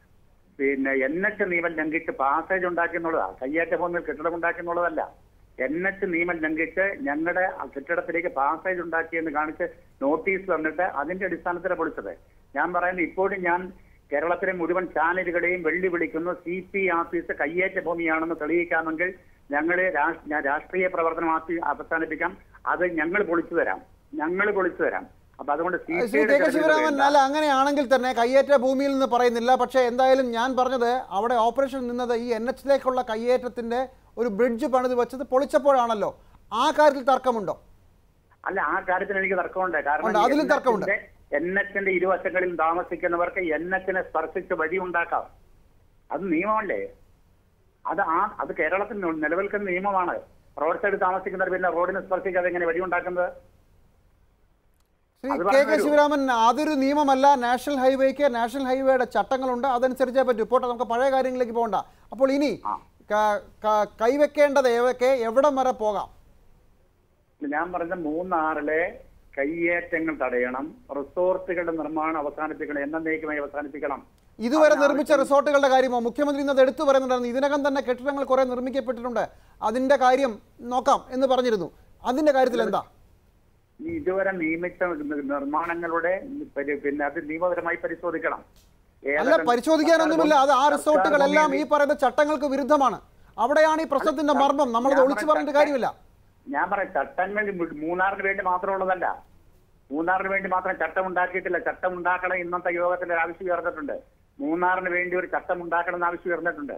പിന്നെ എൻ എച്ച് നിയമം ലംഘിച്ച് പാസേജ് ഉണ്ടാക്കി എന്നുള്ളതാണ് കയ്യേറ്റ ഭൂമിയിൽ കെട്ടിടം ഉണ്ടാക്കി എന്നുള്ളതല്ല എൻ എച്ച് നിയമം ലംഘിച്ച് ഞങ്ങളുടെ ആ കെട്ടിടത്തിലേക്ക് പാസേജ് ഉണ്ടാക്കിയെന്ന് കാണിച്ച് നോട്ടീസ് തന്നിട്ട് അതിന്റെ അടിസ്ഥാനത്തിലാണ് പൊളിച്ചത് ഞാൻ പറയുന്നത് ഇപ്പോഴും ഞാൻ കേരളത്തിലെ മുഴുവൻ ചാനലുകളെയും വെള്ളി വിളിക്കുന്നു സി പി ഓഫീസ് കയ്യേറ്റ ഭൂമിയാണെന്ന് തെളിയിക്കാമെങ്കിൽ ഞങ്ങൾ ഞാൻ രാഷ്ട്രീയ പ്രവർത്തനം ആത്തി- അവസാനിപ്പിക്കാം അത് ഞങ്ങൾ പൊളിച്ചു തരാം ഞങ്ങൾ പൊളിച്ചു തരാം അപ്പൊ അതുകൊണ്ട് C Shri K K Sivaraman അല്ല അങ്ങനെയാണെങ്കിൽ തന്നെ കയ്യേറ്റ ഭൂമിയിൽ നിന്ന് പറയുന്നില്ല പക്ഷേ എന്തായാലും ഞാൻ പറഞ്ഞത് അവിടെ ഓപ്പറേഷൻ നിന്നത് ഈ എൻ എച്ചിലേക്കുള്ള കയ്യേറ്റത്തിന്റെ ഒരു ബ്രിഡ്ജ് പണിത് വെച്ചത് പൊളിച്ചപ്പോഴാണല്ലോ ആ കാര്യത്തിൽ തർക്കമുണ്ടോ അല്ല ആ കാര്യത്തിൽ എനിക്ക് തർക്കമുണ്ട് കാരണം ഉണ്ട്, അതിലും NH തർക്കമുണ്ട്. ന്റെ- എൻ എച്ചിന്റെ ഇരുവശങ്ങളിൽ താമസിക്കുന്നവർക്ക് എൻ എച്ചിനെ സ്പർശിച്ച് വഴിയുണ്ടാക്കാം അത് നിയമമല്ലേ അത് ആ അത് കേരളത്തിൽ നി- നിലനിൽക്കുന്ന നിയമമാണ് റോഡ് സൈഡ് താമസിക്കുന്നവർ പിന്നെ റോഡിനെ സ്പർശിക്കാതെ എങ്ങനെ വഴിയുണ്ടാക്കുന്നത് ശ്രീ അത് കെ കെ പറഞ്ഞു ശിവരാമൻ അതൊരു നിയമമല്ല നാഷണൽ ഹൈവേക്ക് നാഷണൽ ഹൈവേയുടെ ചട്ടങ്ങളുണ്ട് അതനുസരിച്ചേ പറ്റൂ പോട്ടെ നമുക്ക് പഴയ കാര്യങ്ങളിലേക്ക് പോകണ്ട അപ്പോൾ ഇനി ആ. ക- ക- കൈവെക്കേണ്ടത് ഏതൊക്കെ എവിടം വരെ പോകാം ഞാൻ പറഞ്ഞ മൂന്നാറിലെ കയ്യേറ്റങ്ങൾ തടയണം റിസോർട്ടുകളുടെ നിർമ്മാണം അവസാനിപ്പിക്കണം എന്നേക്കുമായി അവസാനിപ്പിക്കണം ഇതുവരെ അതിനാവശ്യം- നിർമ്മിച്ച റിസോർട്ടുകളുടെ കാര്യമോ മുഖ്യമന്ത്രി ഇന്നത് എടുത്തു പറയുന്നുണ്ടായിരുന്നു ഇതിനകം തന്നെ കെട്ടിടങ്ങൾ കുറെ നിർമ്മിക്കപ്പെട്ടിട്ടുണ്ട് അതിന്റെ കാര്യം നോക്കാം എന്ന് പറഞ്ഞിരുന്നു അതിന്റെ കാര്യത്തിൽ എന്താ ഈ ഇതുവരെ നിയമിച്ച നി- നിർമ്മാണങ്ങളുടെ പരി- പിന്നെ അത് നിയമപരമായി പരിശോധിക്കണം അല്ല ഏതൊക്കെ പരിശോധിക്കാനൊന്നുമില്ല അത് ആ സർക്കാർ റിസോർട്ടുകളെല്ലാം ഈ ഭൂമിയിൽ- പറയുന്ന ചട്ടങ്ങൾക്ക് വിരുദ്ധമാണ് അവിടെയാണ് ഈ പ്രശ്നത്തിന്റെ മർമ്മം നമ്മളത് ഞാൻ ഒളിച്ചു പറഞ്ഞ പറഞ്ഞിട്ട് കാര്യമില്ല ഞാൻ പറയാം ചട്ടങ്ങൾ മു- മൂന്നാറിന് വേണ്ടി മാത്രമുള്ളതല്ല മൂന്നാറിന് വേണ്ടി മാത്രം ചട്ടം ഉണ്ടാക്കിയിട്ടില്ല ചട്ടം ഉണ്ടാക്കണം ഇന്നത്തെ യോഗത്തിൽ ഒരു ആവശ്യം ഉയർന്നിട്ടുണ്ട് മൂന്നാറിന് വേണ്ടി ഒരു ചട്ടം ഉണ്ടാക്കണം എന്ന് ആവശ്യം ഉയർന്നിട്ടുണ്ട്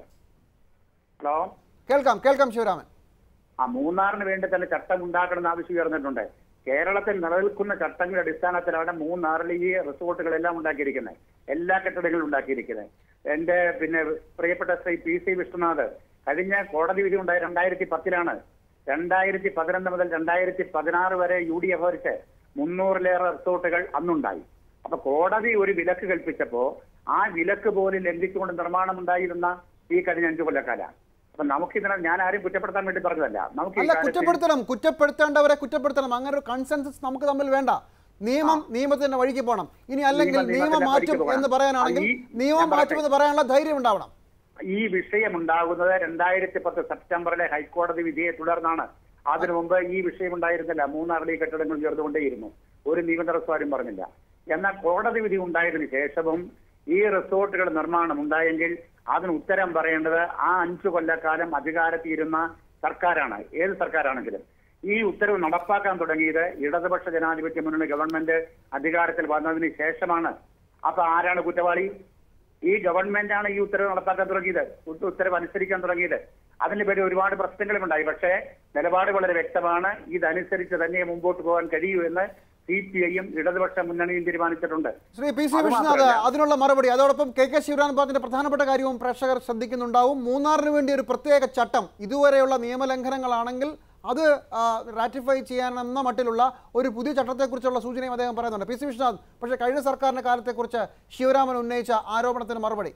ഹലോ കേൾക്കാം കേൾക്കാം ശിവരാമൻ ആ മൂന്നാറിന് വേണ്ടി തന്നെ ചട്ടം ഉണ്ടാക്കണം എന്ന് ആവശ്യം ഉയർന്നിട്ടുണ്ട് കേരളത്തിൽ നിലനിൽക്കുന്ന ചട്ടങ്ങളുടെ അടിസ്ഥാനത്തിലാണ് മൂന്നാറിൽ ഈ റിസോർട്ടുകളെല്ലാം ഉണ്ടാക്കിയിരിക്കുന്നത് എല്ലാ കെട്ടിടങ്ങളും ഉണ്ടാക്കിയിരിക്കുന്നത് എന്റെ പിന്നെ പ്രിയപ്പെട്ട ശ്രീ പി സി വിഷ്ണുനാഥ് കഴിഞ്ഞ കോടതി വിധി ഉണ്ടായ രണ്ടായിരത്തി പത്തിലാണ് രണ്ടായിരത്തി പതിനൊന്ന് മുതൽ രണ്ടായിരത്തി പതിനാറ് വരെ യു ഡി എഫ് ഭരിച്ച് മുന്നൂറിലേറെ റിസോർട്ടുകൾ അന്നുണ്ടായി അപ്പൊ കോടതി ഒരു വിലക്ക് കൽപ്പിച്ചപ്പോ ആ വിലക്ക് പോലും ലംഘിച്ചുകൊണ്ട് നിർമ്മാണം ഉണ്ടായിരുന്ന ഈ കഴിഞ്ഞ അഞ്ചു കൊല്ലക്കാലാണ് അപ്പൊ നമുക്കിതിനെ ഞാൻ ആരും കുറ്റപ്പെടുത്താൻ വേണ്ടി പറഞ്ഞതല്ല നമുക്ക് ഈ അല്ല കാര്യത്തിൽ- കുറ്റപ്പെടുത്തണം കുറ്റപ്പെടുത്തേണ്ടവരെ കുറ്റപ്പെടുത്തണം അങ്ങനെ ഒരു കൺസെൻസസ് നമുക്ക് തമ്മിൽ വേണ്ട നിയമം നിയമത്തിന്റെ വഴിക്ക് പോകണം ഇനി അല്ലെങ്കിൽ നിയമം നിയമം നിയമത്തിന്റെ മാറ്റും വഴിക്ക് പോകണം. എന്ന് പറയാനാണെങ്കിൽ ഈ- നിയമം ഞാൻ പറയട്ടെ. മാറ്റുമെന്ന് പറയാനുള്ള ധൈര്യം ഉണ്ടാവണം ഈ വിഷയം ഉണ്ടാകുന്നത് രണ്ടായിരത്തി പത്ത് സെപ്റ്റംബറിലെ ഹൈക്കോടതി വിധിയെ തുടർന്നാണ് അതിനു മുമ്പ് ഈ വിഷയം ഉണ്ടായിരുന്നില്ല മൂന്നാറിലെ ഈ കെട്ടിടങ്ങൾ ഉയർന്നുകൊണ്ടേയിരുന്നു ഒരു നിയമതടസ്സം പറഞ്ഞില്ല എന്നാൽ കോടതി വിധി ഉണ്ടായതിനു ശേഷവും ഈ റിസോർട്ടുകൾ നിർമ്മാണം ഉണ്ടായെങ്കിൽ അതിന് ഉത്തരം പറയേണ്ടത് ആ അഞ്ചു കൊല്ലക്കാലം അധികാരത്തിയിരുന്ന സർക്കാരാണ് ഏത് സർക്കാരാണെങ്കിലും ഈ ഉത്തരവ് നടപ്പാക്കാൻ തുടങ്ങിയത് ഇടതുപക്ഷ ജനാധിപത്യ മുന്നണി ഗവൺമെന്റ് അധികാരത്തിൽ വന്നതിന് ശേഷമാണ് അപ്പൊ ആരാണ് കുറ്റവാളി ഈ ഗവൺമെന്റ് ആണ് ഈ ഉത്തരവ് നടപ്പാക്കാൻ തുടങ്ങിയത് ഉത്ത- ഉത്തരവ് അനുസരിക്കാൻ തുടങ്ങിയത് അതിന് പേര് ഒരുപാട് പ്രശ്നങ്ങളും ഉണ്ടായി പക്ഷേ നിലപാട് വളരെ വ്യക്തമാണ് ഇതനുസരിച്ച് തന്നെ മുമ്പോട്ട് പോകാൻ കഴിയൂ എന്ന് സി പി ഐയും ഇടതുപക്ഷ മുന്നണിയും തീരുമാനിച്ചിട്ടുണ്ട് ശ്രീ പി സി അത് വിശ്വനാഥ് മാത്രമല്ല- അതിനുള്ള മറുപടി അതോടൊപ്പം കെ കെ ശിവരാമൻ പറഞ്ഞതിന്റെ പ്രധാനപ്പെട്ട കാര്യവും പ്രേക്ഷകർ ശ്രദ്ധിക്കുന്നുണ്ടാവും മൂന്നാറിന് വേണ്ടി ഒരു പ്രത്യേക ചട്ടം ഇതുവരെയുള്ള നിയമലംഘനങ്ങളാണെങ്കിൽ അത് റാറ്റിഫൈ ചെയ്യാനെന്ന മട്ടിലുള്ള ഒരു പുതിയ ചട്ടത്തെക്കുറിച്ചുള്ള സൂചനയും അദ്ദേഹം പറയുന്നുണ്ട് പി സി വിശ്വനാഥ് പക്ഷേ കഴിഞ്ഞ സർക്കാരിന്റെ കാലത്തെക്കുറിച്ച് ശിവരാമൻ ഉന്നയിച്ച ആരോപണത്തിന് മറുപടി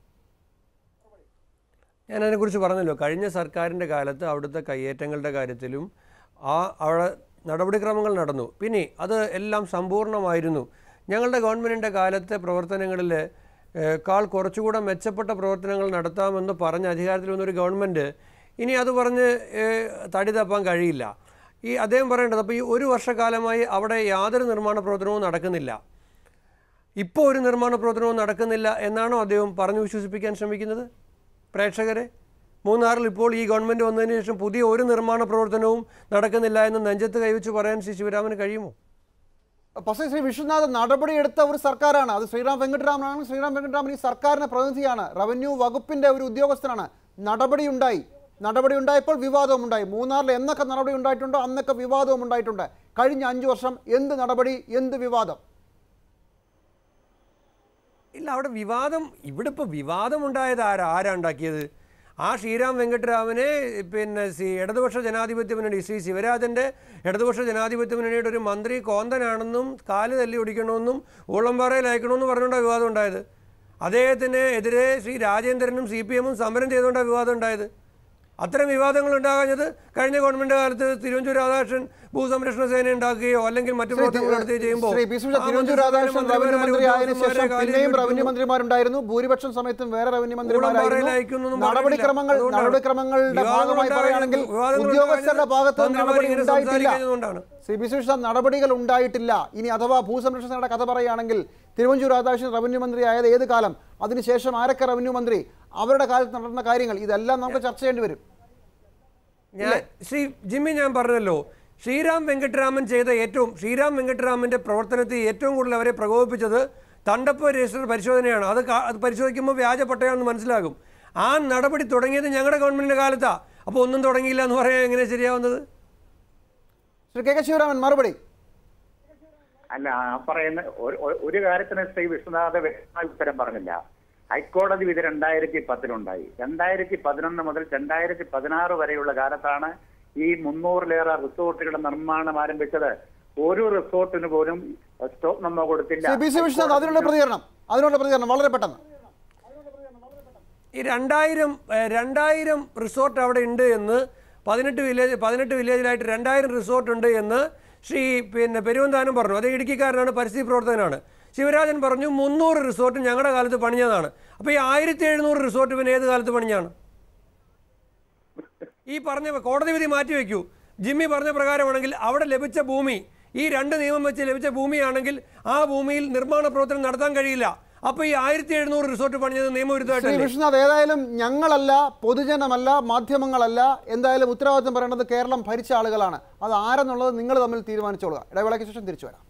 ഞാൻ അതിനെക്കുറിച്ച് പറഞ്ഞല്ലോ കഴിഞ്ഞ സർക്കാരിൻ്റെ കാലത്ത് അവിടുത്തെ കയ്യേറ്റങ്ങളുടെ കാര്യത്തിലും ആ അവിടെ നടപടിക്രമങ്ങൾ നടന്നു പിന്നെ അത് എല്ലാം സമ്പൂർണ്ണമായിരുന്നു ഞങ്ങളുടെ ഗവൺമെൻറ്റിൻ്റെ കാലത്തെ പ്രവർത്തനങ്ങളിൽ ഏഹ്, കാൾ കുറച്ചുകൂടെ മെച്ചപ്പെട്ട പ്രവർത്തനങ്ങൾ നടത്താമെന്ന് പറഞ്ഞ് അധികാരത്തിൽ വന്നൊരു ഗവൺമെൻറ് ഇനി അത് പറഞ്ഞ് ഏഹ്, തടി തപ്പാൻ കഴിയില്ല ഈ അദ്ദേഹം പറയേണ്ടത് അപ്പോൾ ഈ ഒരു വർഷക്കാലമായി അവിടെ യാതൊരു നിർമ്മാണ പ്രവർത്തനവും നടക്കുന്നില്ല ഇപ്പോൾ ഒരു നിർമ്മാണ പ്രവർത്തനവും നടക്കുന്നില്ല എന്നാണോ അദ്ദേഹം പറഞ്ഞു വിശ്വസിപ്പിക്കാൻ ശ്രമിക്കുന്നത് പ്രേക്ഷകരെ മൂന്നാറിൽ ഇപ്പോൾ ഈ ഗവൺമെൻറ് വന്നതിന് ശേഷം പുതിയ ഒരു നിർമ്മാണ പ്രവർത്തനവും നടക്കുന്നില്ല എന്ന് നെഞ്ചത്ത് കൈവച്ച് പറയാൻ ശ്രീ ശിവരാമന് കഴിയുമോ പക്ഷേ ശ്രീ വിശ്വനാഥ് നടപടിയെടുത്ത ഒരു സർക്കാരാണ് അത് ശ്രീറാം വെങ്കട്ടരാമനാണ് ശ്രീറാം വെങ്കട്ടരാമൻ ഈ സർക്കാരിന്റെ പ്രതിനിധിയാണ് റവന്യൂ വകുപ്പിന്റെ ഒരു ഉദ്യോഗസ്ഥനാണ് നടപടി ഉണ്ടായി നടപടി ഉണ്ടായപ്പോൾ വിവാദവും ഉണ്ടായി മൂന്നാറിൽ എന്നൊക്കെ നടപടി ഉണ്ടായിട്ടുണ്ടോ അന്നൊക്കെ വിവാദവും ഉണ്ടായിട്ടുണ്ട് കഴിഞ്ഞ അഞ്ചു വർഷം എന്ത് നടപടി എന്ത് വിവാദം ഇല്ല അവിടെ വിവാദം ഇവിടെ ഇപ്പോൾ വിവാദമുണ്ടായത് ആരാ ആരാ ഉണ്ടാക്കിയത് ആ ശ്രീരാം വെങ്കട്ടരാമനെ പിന്നെ സി ഇടതുപക്ഷ ജനാധിപത്യ മുന്നണി ശ്രീ ശിവരാജൻ്റെ ഇടതുപക്ഷ ജനാധിപത്യ മുന്നണിയുടെ ഒരു മന്ത്രി കോന്തനാണെന്നും കാല് തല്ലി ഒടിക്കണമെന്നും ഊളംപാറയിൽ അയക്കണമെന്നും പറഞ്ഞുകൊണ്ടാണ് വിവാദം ഉണ്ടായത് അദ്ദേഹത്തിന് എതിരെ ശ്രീ രാജേന്ദ്രനും സി പി എമ്മും സമരം ചെയ്തുകൊണ്ടാണ് വിവാദം ഉണ്ടായത് അത്തരം വിവാദങ്ങൾ ഉണ്ടാകാഞ്ഞത് കഴിഞ്ഞ ഗവൺമെന്റ് കാലത്ത് തിരുവഞ്ചൂർ രാധാകൃഷ്ണൻ ഭൂസംരക്ഷണ സേന ഉണ്ടാക്കുകയോ അല്ലെങ്കിൽ മറ്റു പ്രവർത്തനങ്ങൾ നടത്തുകയോ ചെയ്യുമ്പോൾ ശ്രീ പി സുജ ആ തിരുവഞ്ചൂർ രാധാകൃഷ്ണൻ റവന്യൂ മന്ത്രി ആയതിനു ശേഷം പിന്നെയും റവന്യൂ മന്ത്രിമാരുണ്ടായിരുന്നു ഭൂരിപക്ഷം സമയത്തും വേറെ റവന്യൂ മന്ത്രിമാരായിരുന്നു നടപടിക്രമങ്ങൾ നടപടിക്രമങ്ങളുടെ ഭാഗമായി പറയുകയാണെങ്കിൽ ഉദ്യോഗസ്ഥരുടെ ഭാഗത്ത് നടപടി ഉണ്ടായിട്ടില്ല സി ബി സുഷ നടപടികൾ ഉണ്ടായിട്ടില്ല ഇനി അഥവാ ഭൂസംരക്ഷണയുടെ കഥ പറയുകയാണെങ്കിൽ തിരുവഞ്ചൂർ രാധാകൃഷ്ണൻ റവന്യൂ മന്ത്രി ആയത് ഏത് കാലം അതിനുശേഷം ആരൊക്കെ റവന്യൂ മന്ത്രി അവരുടെ കാലത്ത് നടന്ന കാര്യങ്ങൾ ഇതെല്ലാം നമുക്ക് ചർച്ച ചെയ്യേണ്ടി വരും ഞാൻ ശ്രീ ജിമ്മി ഞാൻ പറഞ്ഞല്ലോ ശ്രീരാം വെങ്കട്ടരാമൻ ചെയ്ത ഏറ്റവും ശ്രീരാം വെങ്കട്ടരാമന്റെ പ്രവർത്തനത്തിൽ ഏറ്റവും കൂടുതൽ അവരെ പ്രകോപിപ്പിച്ചത് തണ്ടപ്പ് രജിസ്റ്റർ പരിശോധനയാണ് അത് കാ- അത് പരിശോധിക്കുമ്പോൾ വ്യാജ പട്ടയാണെന്ന് മനസ്സിലാകും ആ നടപടി തുടങ്ങിയത് ഞങ്ങളുടെ ഗവൺമെന്റിന്റെ കാലത്താണ് അപ്പോൾ ഒന്നും തുടങ്ങിയില്ല എന്ന് പറയാൻ എങ്ങനെ ശരിയാവുന്നത് ശ്രീ കെ കെ ശിവരാമൻ മറുപടി അല്ല ആ പറയുന്ന ഒരു- ഒരു- ഒരു കാര്യത്തിന് ശ്രീ വിശ്വനാഥ വ്യക്തമായ ഉത്തരം പറഞ്ഞില്ല ഹൈക്കോടതി വിധി രണ്ടായിരത്തി പത്തിലുണ്ടായി രണ്ടായിരത്തി പതിനൊന്ന് മുതൽ രണ്ടായിരത്തി പതിനാറ് വരെയുള്ള കാലത്താണ് ഈ മുന്നൂറിലേറെ റിസോർട്ടുകളുടെ നിർമ്മാണം ആരംഭിച്ചത് ഒരു റിസോർട്ടിന് പോലും സ്റ്റോപ്പ് നമ്മ കൊടുത്തില്ല ശ്രീ പി സി വിശ്വനാഥ് അതിനുള്ള പ്രതികരണം അതിനുള്ള പ്രതികരണം വളരെ പെട്ടെന്ന് ഈ രണ്ടായിരം ഏഹ്, രണ്ടായിരം റിസോർട്ട് അവിടെ ഉണ്ട് എന്ന് പതിനെട്ട് വില്ലേജ് പതിനെട്ട് വില്ലേജിലായിട്ട് രണ്ടായിരം റിസോർട്ട് ഉണ്ട് എന്ന് ശ്രീ പിന്നെ പെരുവന്താനം പറഞ്ഞു അത് ഇടുക്കിക്കാരനാണ് പരിസ്ഥിതി പ്രവർത്തകനാണ് ശിവരാജൻ പറഞ്ഞു മുന്നൂറ് റിസോർട്ട് ഞങ്ങളുടെ കാലത്ത് പണിഞ്ഞതാണ് അപ്പോൾ ഈ ആയിരത്തി എഴുന്നൂറ് റിസോർട്ട് പിന്നെ ഏത് കാലത്ത് പണിഞ്ഞാണ് ഈ പറഞ്ഞ കോടതി വിധി മാറ്റി വയ്ക്കൂ ജിമ്മി പറഞ്ഞ പ്രകാരമാണെങ്കിൽ അവിടെ ലഭിച്ച ഭൂമി ഈ രണ്ട് നിയമം വെച്ച് ലഭിച്ച ഭൂമിയാണെങ്കിൽ ആ ഭൂമിയിൽ നിർമ്മാണ പ്രവർത്തനം നടത്താൻ കഴിയില്ല അപ്പോൾ ഈ ആയിരത്തി എഴുന്നൂറ് റിസോർട്ട് പണിഞ്ഞത് ശ്രീ നിയമവിരുദ്ധമായിട്ടല്ലേ വിശ്വനാഥ് ഏതായാലും ഞങ്ങളല്ല പൊതുജനമല്ല മാധ്യമങ്ങളല്ല എന്തായാലും ഉത്തരവാദിത്വം പറയേണ്ടത് കേരളം ഭരിച്ച ആളുകളാണ് അത് ആരെന്നുള്ളത് നിങ്ങൾ തമ്മിൽ തീരുമാനിച്ചോളുക ഇടവേളയ്ക്ക് ശേഷം തിരിച്ചു വരാം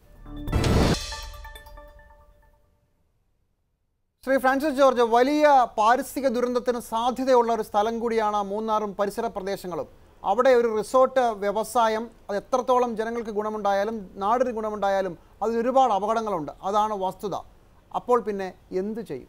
ശ്രീ ഫ്രാൻസിസ് ജോർജ് വലിയ പാരിസ്ഥിതിക ദുരന്തത്തിന് സാധ്യതയുള്ള ഒരു സ്ഥലം കൂടിയാണ് മൂന്നാറും പരിസര പ്രദേശങ്ങളും അവിടെ ഒരു റിസോർട്ട് വ്യവസായം അത് എത്രത്തോളം ജനങ്ങൾക്ക് ഗുണമുണ്ടായാലും നാടിന് ഗുണമുണ്ടായാലും അതിൽ ഒരുപാട് അപകടങ്ങളുണ്ട് അതാണ് വസ്തുത അപ്പോൾ പിന്നെ എന്ത് ചെയ്യും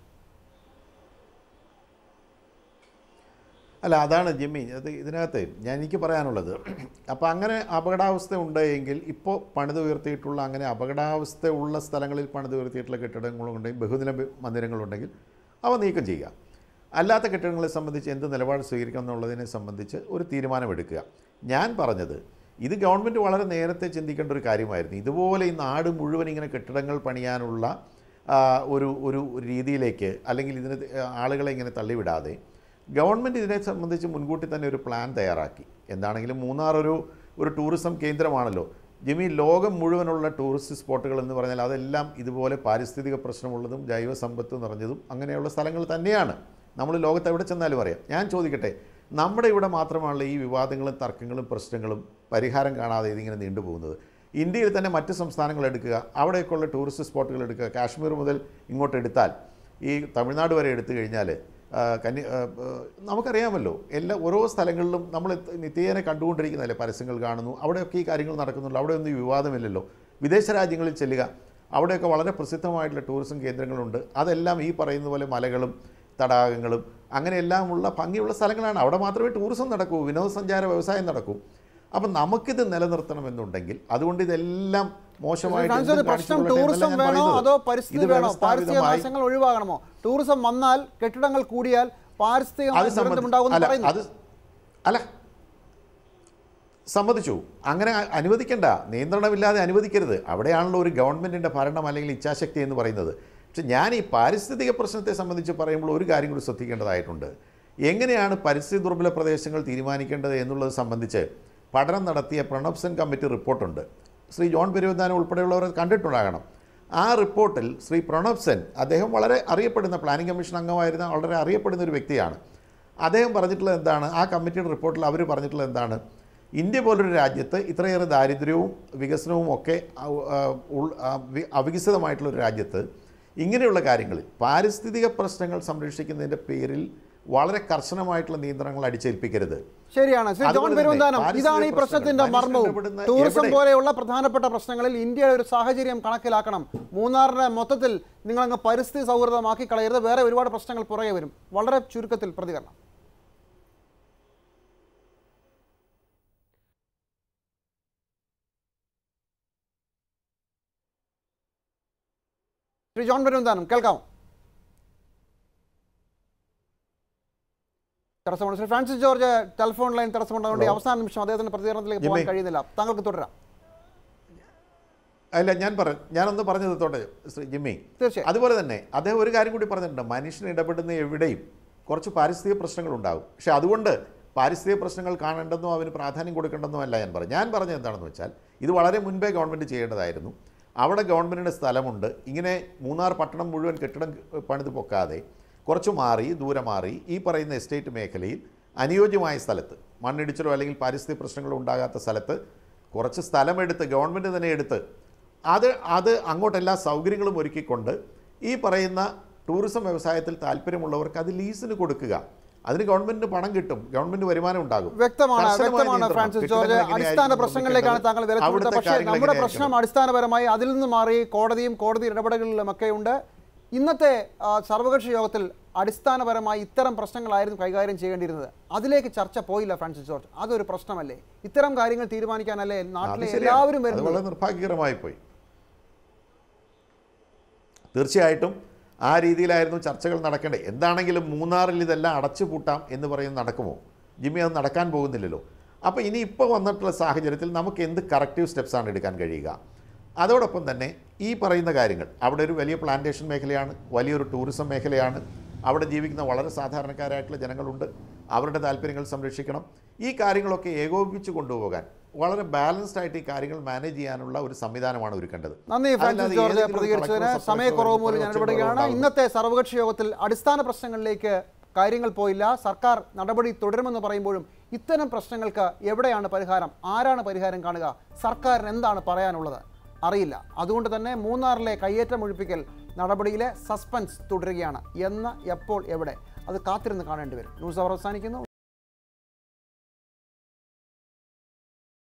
അല്ല അതാണ് ജിമ്മി അത് ഇതിനകത്ത് ഞാൻ എനിക്ക് പറയാനുള്ളത് അപ്പോൾ അങ്ങനെ അപകടാവസ്ഥ ഉണ്ട് എങ്കിൽ ഇപ്പോൾ പണിത് ഉയർത്തിയിട്ടുള്ള അങ്ങനെ അപകടാവസ്ഥ ഉള്ള സ്ഥലങ്ങളിൽ പണിത് ഉയർത്തിയിട്ടുള്ള കെട്ടിടങ്ങളുണ്ടെങ്കിൽ ബഹുനില ബ- മന്ദിരങ്ങളുണ്ടെങ്കിൽ അവ നീക്കം ചെയ്യുക അല്ലാത്ത കെട്ടിടങ്ങളെ സംബന്ധിച്ച് എന്ത് നിലപാട് സ്വീകരിക്കണം എന്നുള്ളതിനെ സംബന്ധിച്ച് ഒരു തീരുമാനമെടുക്കുക ഞാൻ പറഞ്ഞത് ഇത് ഗവൺമെൻറ് വളരെ നേരത്തെ ചിന്തിക്കേണ്ട ഒരു കാര്യമായിരുന്നു ഇതുപോലെ ഈ നാട് മുഴുവൻ ഇങ്ങനെ കെട്ടിടങ്ങൾ പണിയാനുള്ള ആ, ഒരു ഒരു രീതിയിലേക്ക് അല്ലെങ്കിൽ ഇതിന് ആളുകളെ ഇങ്ങനെ തള്ളിവിടാതെ ഗവൺമെൻറ് ഇതിനെ സംബന്ധിച്ച് മുൻകൂട്ടി തന്നെ ഒരു പ്ലാൻ തയ്യാറാക്കി എന്താണെങ്കിലും മൂന്നാർ ഒരു ഒരു ടൂറിസം കേന്ദ്രമാണല്ലോ ജിമ്മി ലോകം മുഴുവനുള്ള ടൂറിസ്റ്റ് സ്പോട്ടുകൾ എന്ന് പറഞ്ഞാൽ അതെല്ലാം ഇതുപോലെ പാരിസ്ഥിതിക പ്രശ്നമുള്ളതും ജൈവ സമ്പത്ത് നിറഞ്ഞതും അങ്ങനെയുള്ള സ്ഥലങ്ങൾ തന്നെയാണ് നമ്മൾ ലോകത്ത് എവിടെ ചെന്നാലും അറിയാം ഞാൻ ചോദിക്കട്ടെ നമ്മുടെ ഇവിടെ മാത്രമാണല്ലോ ഈ വിവാദങ്ങളും തർക്കങ്ങളും പ്രശ്നങ്ങളും പരിഹാരം കാണാതെ ഇതിങ്ങനെ നീണ്ടുപോകുന്നത് ഇന്ത്യയിൽ തന്നെ മറ്റ് സംസ്ഥാനങ്ങൾ എടുക്കുക അവിടെയൊക്കെയുള്ള ടൂറിസ്റ്റ് സ്പോട്ടുകൾ എടുക്കുക കാശ്മീർ മുതൽ ഇങ്ങോട്ട് എടുത്താൽ ഈ തമിഴ്നാട് വരെ എടുത്തു കഴിഞ്ഞാൽ ആ, കന്യ ആ, ആ, നമുക്കറിയാമല്ലോ എല്ലാ ഓരോ സ്ഥലങ്ങളിലും നമ്മൾ നിത്യേന കണ്ടുകൊണ്ടിരിക്കുന്നതല്ലേ പരസ്യങ്ങൾ കാണുന്നു അവിടെയൊക്കെ ഈ കാര്യങ്ങൾ നടക്കുന്നുള്ളൂ അവിടെയൊന്നും ഈ വിവാദമില്ലല്ലോ വിദേശ രാജ്യങ്ങളിൽ ചെല്ലുക അവിടെയൊക്കെ വളരെ പ്രസിദ്ധമായിട്ടുള്ള ടൂറിസം കേന്ദ്രങ്ങളുണ്ട് അതെല്ലാം ഈ പറയുന്ന പോലെ മലകളും തടാകങ്ങളും അങ്ങനെയെല്ലാമുള്ള ഭംഗിയുള്ള സ്ഥലങ്ങളാണ് അവിടെ മാത്രമേ ടൂറിസം നടക്കൂ വിനോദസഞ്ചാര വ്യവസായം നടക്കൂ അപ്പം നമുക്കിത് നിലനിർത്തണമെന്നുണ്ടെങ്കിൽ അതുകൊണ്ട് ഇതെല്ലാം മോശമായിട്ട് ഫ്രാൻസിസ് എന്തും പ്രശ്നം കാണിച്ചുകൊള്ളട്ടെ എന്നല്ല ടൂറിസം ഞാൻ വേണോ പറയുന്നത്. അതോ പരിസ്ഥിതി ഇത് വേണോ പാരിസ്ഥിതിക വ്യവസ്ഥാപിതമായി നാശങ്ങൾ ഒഴിവാകണമോ ടൂറിസം വന്നാൽ കെട്ടിടങ്ങൾ കൂടിയാൽ പാരിസ്ഥിതിക അത് ദുരന്തമുണ്ടാകും അല്ല പറയുന്നു അത് അല്ല സമ്മതിച്ചു അങ്ങനെ അ- അനുവദിക്കണ്ട നിയന്ത്രണമില്ലാതെ അനുവദിക്കരുത് അവിടെയാണല്ലോ ഒരു ഗവൺമെൻറ്റിൻ്റെ ഭരണം അല്ലെങ്കിൽ ഇച്ഛാശക്തി എന്ന് പറയുന്നത് പക്ഷെ ഞാൻ ഈ പാരിസ്ഥിതിക പ്രശ്നത്തെ സംബന്ധിച്ച് പറയുമ്പോൾ ഒരു കാര്യം കൂടി ശ്രദ്ധിക്കേണ്ടതായിട്ടുണ്ട് എങ്ങനെയാണ് പരിസ്ഥിതി ദുർബല പ്രദേശങ്ങൾ തീരുമാനിക്കേണ്ടത് എന്നുള്ളത് സംബന്ധിച്ച് പഠനം നടത്തിയ പ്രണബ് സെൻ കമ്മിറ്റി റിപ്പോർട്ടുണ്ട് ശ്രീ ജോൺ പെരുവന്താനം ഉൾപ്പെടെയുള്ളവർ അത് കണ്ടിട്ടുണ്ടാകണം ആ റിപ്പോർട്ടിൽ ശ്രീ പ്രണബ് സെൻ അദ്ദേഹം വളരെ അറിയപ്പെടുന്ന പ്ലാനിംഗ് കമ്മീഷൻ അംഗമായിരുന്ന വളരെ അറിയപ്പെടുന്ന ഒരു വ്യക്തിയാണ് അദ്ദേഹം പറഞ്ഞിട്ടുള്ളത് എന്താണ് ആ കമ്മിറ്റിയുടെ റിപ്പോർട്ടിൽ അവർ പറഞ്ഞിട്ടുള്ളത് എന്താണ് ഇന്ത്യ പോലൊരു രാജ്യത്ത് ഇത്രയേറെ ദാരിദ്ര്യവും വികസനവും ഒക്കെ ഔ- ആ, ഉൾ- ആ, വി- അവികസിതമായിട്ടുള്ള ഒരു രാജ്യത്ത് ഇങ്ങനെയുള്ള കാര്യങ്ങളിൽ പാരിസ്ഥിതിക പ്രശ്നങ്ങൾ സംരക്ഷിക്കുന്നതിൻ്റെ പേരിൽ വളരെ കർശനമായിട്ടുള്ള നിയന്ത്രണങ്ങൾ അടിച്ചേൽപ്പിക്കരുത് ശരിയാണ് ശ്രീ ജോൺ അതുപോലെ തന്നെ പെരുവന്താനം പാരിസ്ഥിതിക ഇതാണ് ഈ പ്രശ്നങ്ങൾ, പ്രശ്നത്തിന്റെ മനുഷ്യൻ മർമ്മവും ഇടപെടുന്ന ടൂറിസം എവിടെ? പോലെയുള്ള പ്രധാനപ്പെട്ട പ്രശ്നങ്ങളിൽ ഇന്ത്യയുടെ ഒരു സാഹചര്യം കണക്കിലാക്കണം മൂന്നാറിനെ മൊത്തത്തിൽ നിങ്ങൾ അങ്ങ് പരിസ്ഥിതി സൗഹൃദമാക്കി കളയരുത് വേറെ ഒരുപാട് പ്രശ്നങ്ങൾ പുറകെ വരും വളരെ ചുരുക്കത്തിൽ പ്രതികരണം ശ്രീ ജോൺ പെരുവന്താനം കേൾക്കാമോ തടസ്സമുണ്ട് ശ്രീ ഫ്രാൻസിസ് ജോർജ് ടെലിഫോൺ ലൈൻ തടസ്സമുണ്ട് അതുകൊണ്ട് ഈ അവസാന നിമിഷം അദ്ദേഹത്തിന്റെ പ്രതികരണത്തിലേക്ക് പോകാൻ ജിമ്മി. കഴിയുന്നില്ല താങ്കൾക്ക് തുടരാം അല്ല ഞാൻ പറ ഞാനൊന്ന് പറഞ്ഞു തീർത്തോട്ടെ ശ്രീ ജിമ്മി തീർച്ചയായും അതുപോലെ തന്നെ അദ്ദേഹം ഒരു കാര്യം കൂടി പറഞ്ഞിട്ടുണ്ട് മനുഷ്യൻ ഇടപെടുന്ന എവിടെയും കുറച്ച് പാരിസ്ഥിതിക പ്രശ്നങ്ങൾ ഉണ്ടാകും പക്ഷെ അതുകൊണ്ട് പാരിസ്ഥിതിക പ്രശ്നങ്ങൾ കാണേണ്ടെന്നോ അവന് പ്രാധാന്യം കൊടുക്കേണ്ടെന്നോ അല്ല ഞാൻ പറഞ്ഞു ഞാൻ പറഞ്ഞത് എന്താണെന്ന് വെച്ചാൽ ഇത് വളരെ മുൻപേ ഗവൺമെൻറ് ചെയ്യേണ്ടതായിരുന്നു അവിടെ ഗവൺമെൻറ്റിൻ്റെ സ്ഥലമുണ്ട് ഇങ്ങനെ മൂന്നാർ പട്ടണം മുഴുവൻ കെട്ടിടം പണിത് പൊക്കാതെ കുറച്ച് മാറി ദൂരെ മാറി ഈ പറയുന്ന എസ്റ്റേറ്റ് മേഖലയിൽ അനുയോജ്യമായ സ്ഥലത്ത് മണ്ണിടിച്ചിലോ അല്ലെങ്കിൽ പാരിസ്ഥിതിക പ്രശ്നങ്ങളോ ഉണ്ടാകാത്ത സ്ഥലത്ത് കുറച്ച് സ്ഥലമെടുത്ത് ഗവൺമെൻറ് തന്നെ എടുത്ത് അത് അത് അങ്ങോട്ട് എല്ലാ സൗകര്യങ്ങളും ഒരുക്കിക്കൊണ്ട് ഈ പറയുന്ന ടൂറിസം വ്യവസായത്തിൽ താല്പര്യമുള്ളവർക്ക് അത് ലീസിന് കൊടുക്കുക അതിന് ഗവൺമെന്റിന് പണം കിട്ടും ഗവൺമെന്റ് വരുമാനം ഉണ്ടാകും വ്യക്തമാണ് കർശനമായ വ്യക്തമാണ് നിയന്ത്രണം. ഫ്രാൻസിസ് കെട്ടിടങ്ങൾ ജോർജ് എങ്ങനെയായിരിക്കും അടിസ്ഥാന പ്രശ്നങ്ങളിലേക്കാണ് താങ്കൾ വിരൽ ചൂണ്ടുന്നത് അവിടുത്തെ പക്ഷേ കാര്യങ്ങൾ നമ്മുടെ എങ്ങനെയായിരിക്കണം? പ്രശ്നം അടിസ്ഥാനപരമായി അതിൽ നിന്ന് മാറി കോടതിയും കോടതി ഇടപെടലുകളുമൊക്കെ ഉണ്ട് ഇന്നത്തെ ആ, സർവകക്ഷി യോഗത്തിൽ അടിസ്ഥാനപരമായി ഇത്തരം പ്രശ്നങ്ങളായിരുന്നു കൈകാര്യം ചെയ്യേണ്ടിയിരുന്നത് അതിലേക്ക് ചർച്ച പോയില്ല ഫ്രാൻസിസ് ജോർജ് അതൊരു പ്രശ്നമല്ലേ ഇത്തരം കാര്യങ്ങൾ തീരുമാനിക്കാനല്ലേ അത് നാട്ടിലെ ശരിയാണ്. എല്ലാവരും അത് വരുന്നത് വളരെ നിർഭാഗ്യകരമായി പോയി തീർച്ചയായിട്ടും ആ രീതിയിലായിരുന്നു ചർച്ചകൾ നടക്കേണ്ടത് എന്താണെങ്കിലും മൂന്നാറിൽ ഇതെല്ലാം അടച്ചു പൂട്ടാം എന്ന് പറയുന്നത് നടക്കുമോ ജിമ്മി അത് നടക്കാൻ പോകുന്നില്ലല്ലോ അപ്പോൾ ഇനി ഇപ്പോൾ വന്നിട്ടുള്ള സാഹചര്യത്തിൽ നമുക്ക് എന്ത് കറക്റ്റീവ് സ്റ്റെപ്സാണ് എടുക്കാൻ കഴിയുക അതോടൊപ്പം തന്നെ ഈ പറയുന്ന കാര്യങ്ങൾ അവിടെ ഒരു വലിയ പ്ലാന്റേഷൻ മേഖലയാണ് വലിയൊരു ടൂറിസം മേഖലയാണ് അവിടെ ജീവിക്കുന്ന വളരെ സാധാരണക്കാരായിട്ടുള്ള ജനങ്ങളുണ്ട് അവരുടെ താല്പര്യങ്ങൾ സംരക്ഷിക്കണം ഈ കാര്യങ്ങളൊക്കെ ഏകോപിപ്പിച്ച് കൊണ്ടുപോകാൻ വളരെ ബാലൻസ്ഡ് ആയിട്ട് ഈ കാര്യങ്ങൾ മാനേജ് ചെയ്യാനുള്ള ഒരു സംവിധാനമാണ് ഒരുക്കേണ്ടത് നന്ദി അതല്ലാതെ ഫ്രാൻസിസ് ജോർജ് ഏതെങ്കിലും ഒരു പ്രതികരിച്ചതിന് കളക്ടറോ സബ് സമയക്കുറവ് കളക്ടറോ മൂലം ഞാൻ ഒച്ചയും ഇടപെടുകയാണ് ബഹളവും ഉണ്ടാകും. ഇന്നത്തെ സർവകക്ഷി യോഗത്തിൽ അടിസ്ഥാന പ്രശ്നങ്ങളിലേക്ക് കാര്യങ്ങൾ പോയില്ല സർക്കാർ നടപടി തുടരുമെന്ന് പറയുമ്പോഴും ഇത്തരം പ്രശ്നങ്ങൾക്ക് എവിടെയാണ് പരിഹാരം ആരാണ് പരിഹാരം കാണുക സർക്കാരിന് എന്താണ് പറയാനുള്ളത് അറിയില്ല അതുകൊണ്ട് തന്നെ മൂന്നാറിലെ കയ്യേറ്റം ഒഴിപ്പിക്കൽ നടപടിയിലെ സസ്പെൻസ് തുടരുകയാണ് എന്ന് എപ്പോൾ എവിടെ അത് കാത്തിരുന്ന് കാണേണ്ടി വരും ന്യൂസ് അവർ അവസാനിക്കുന്നു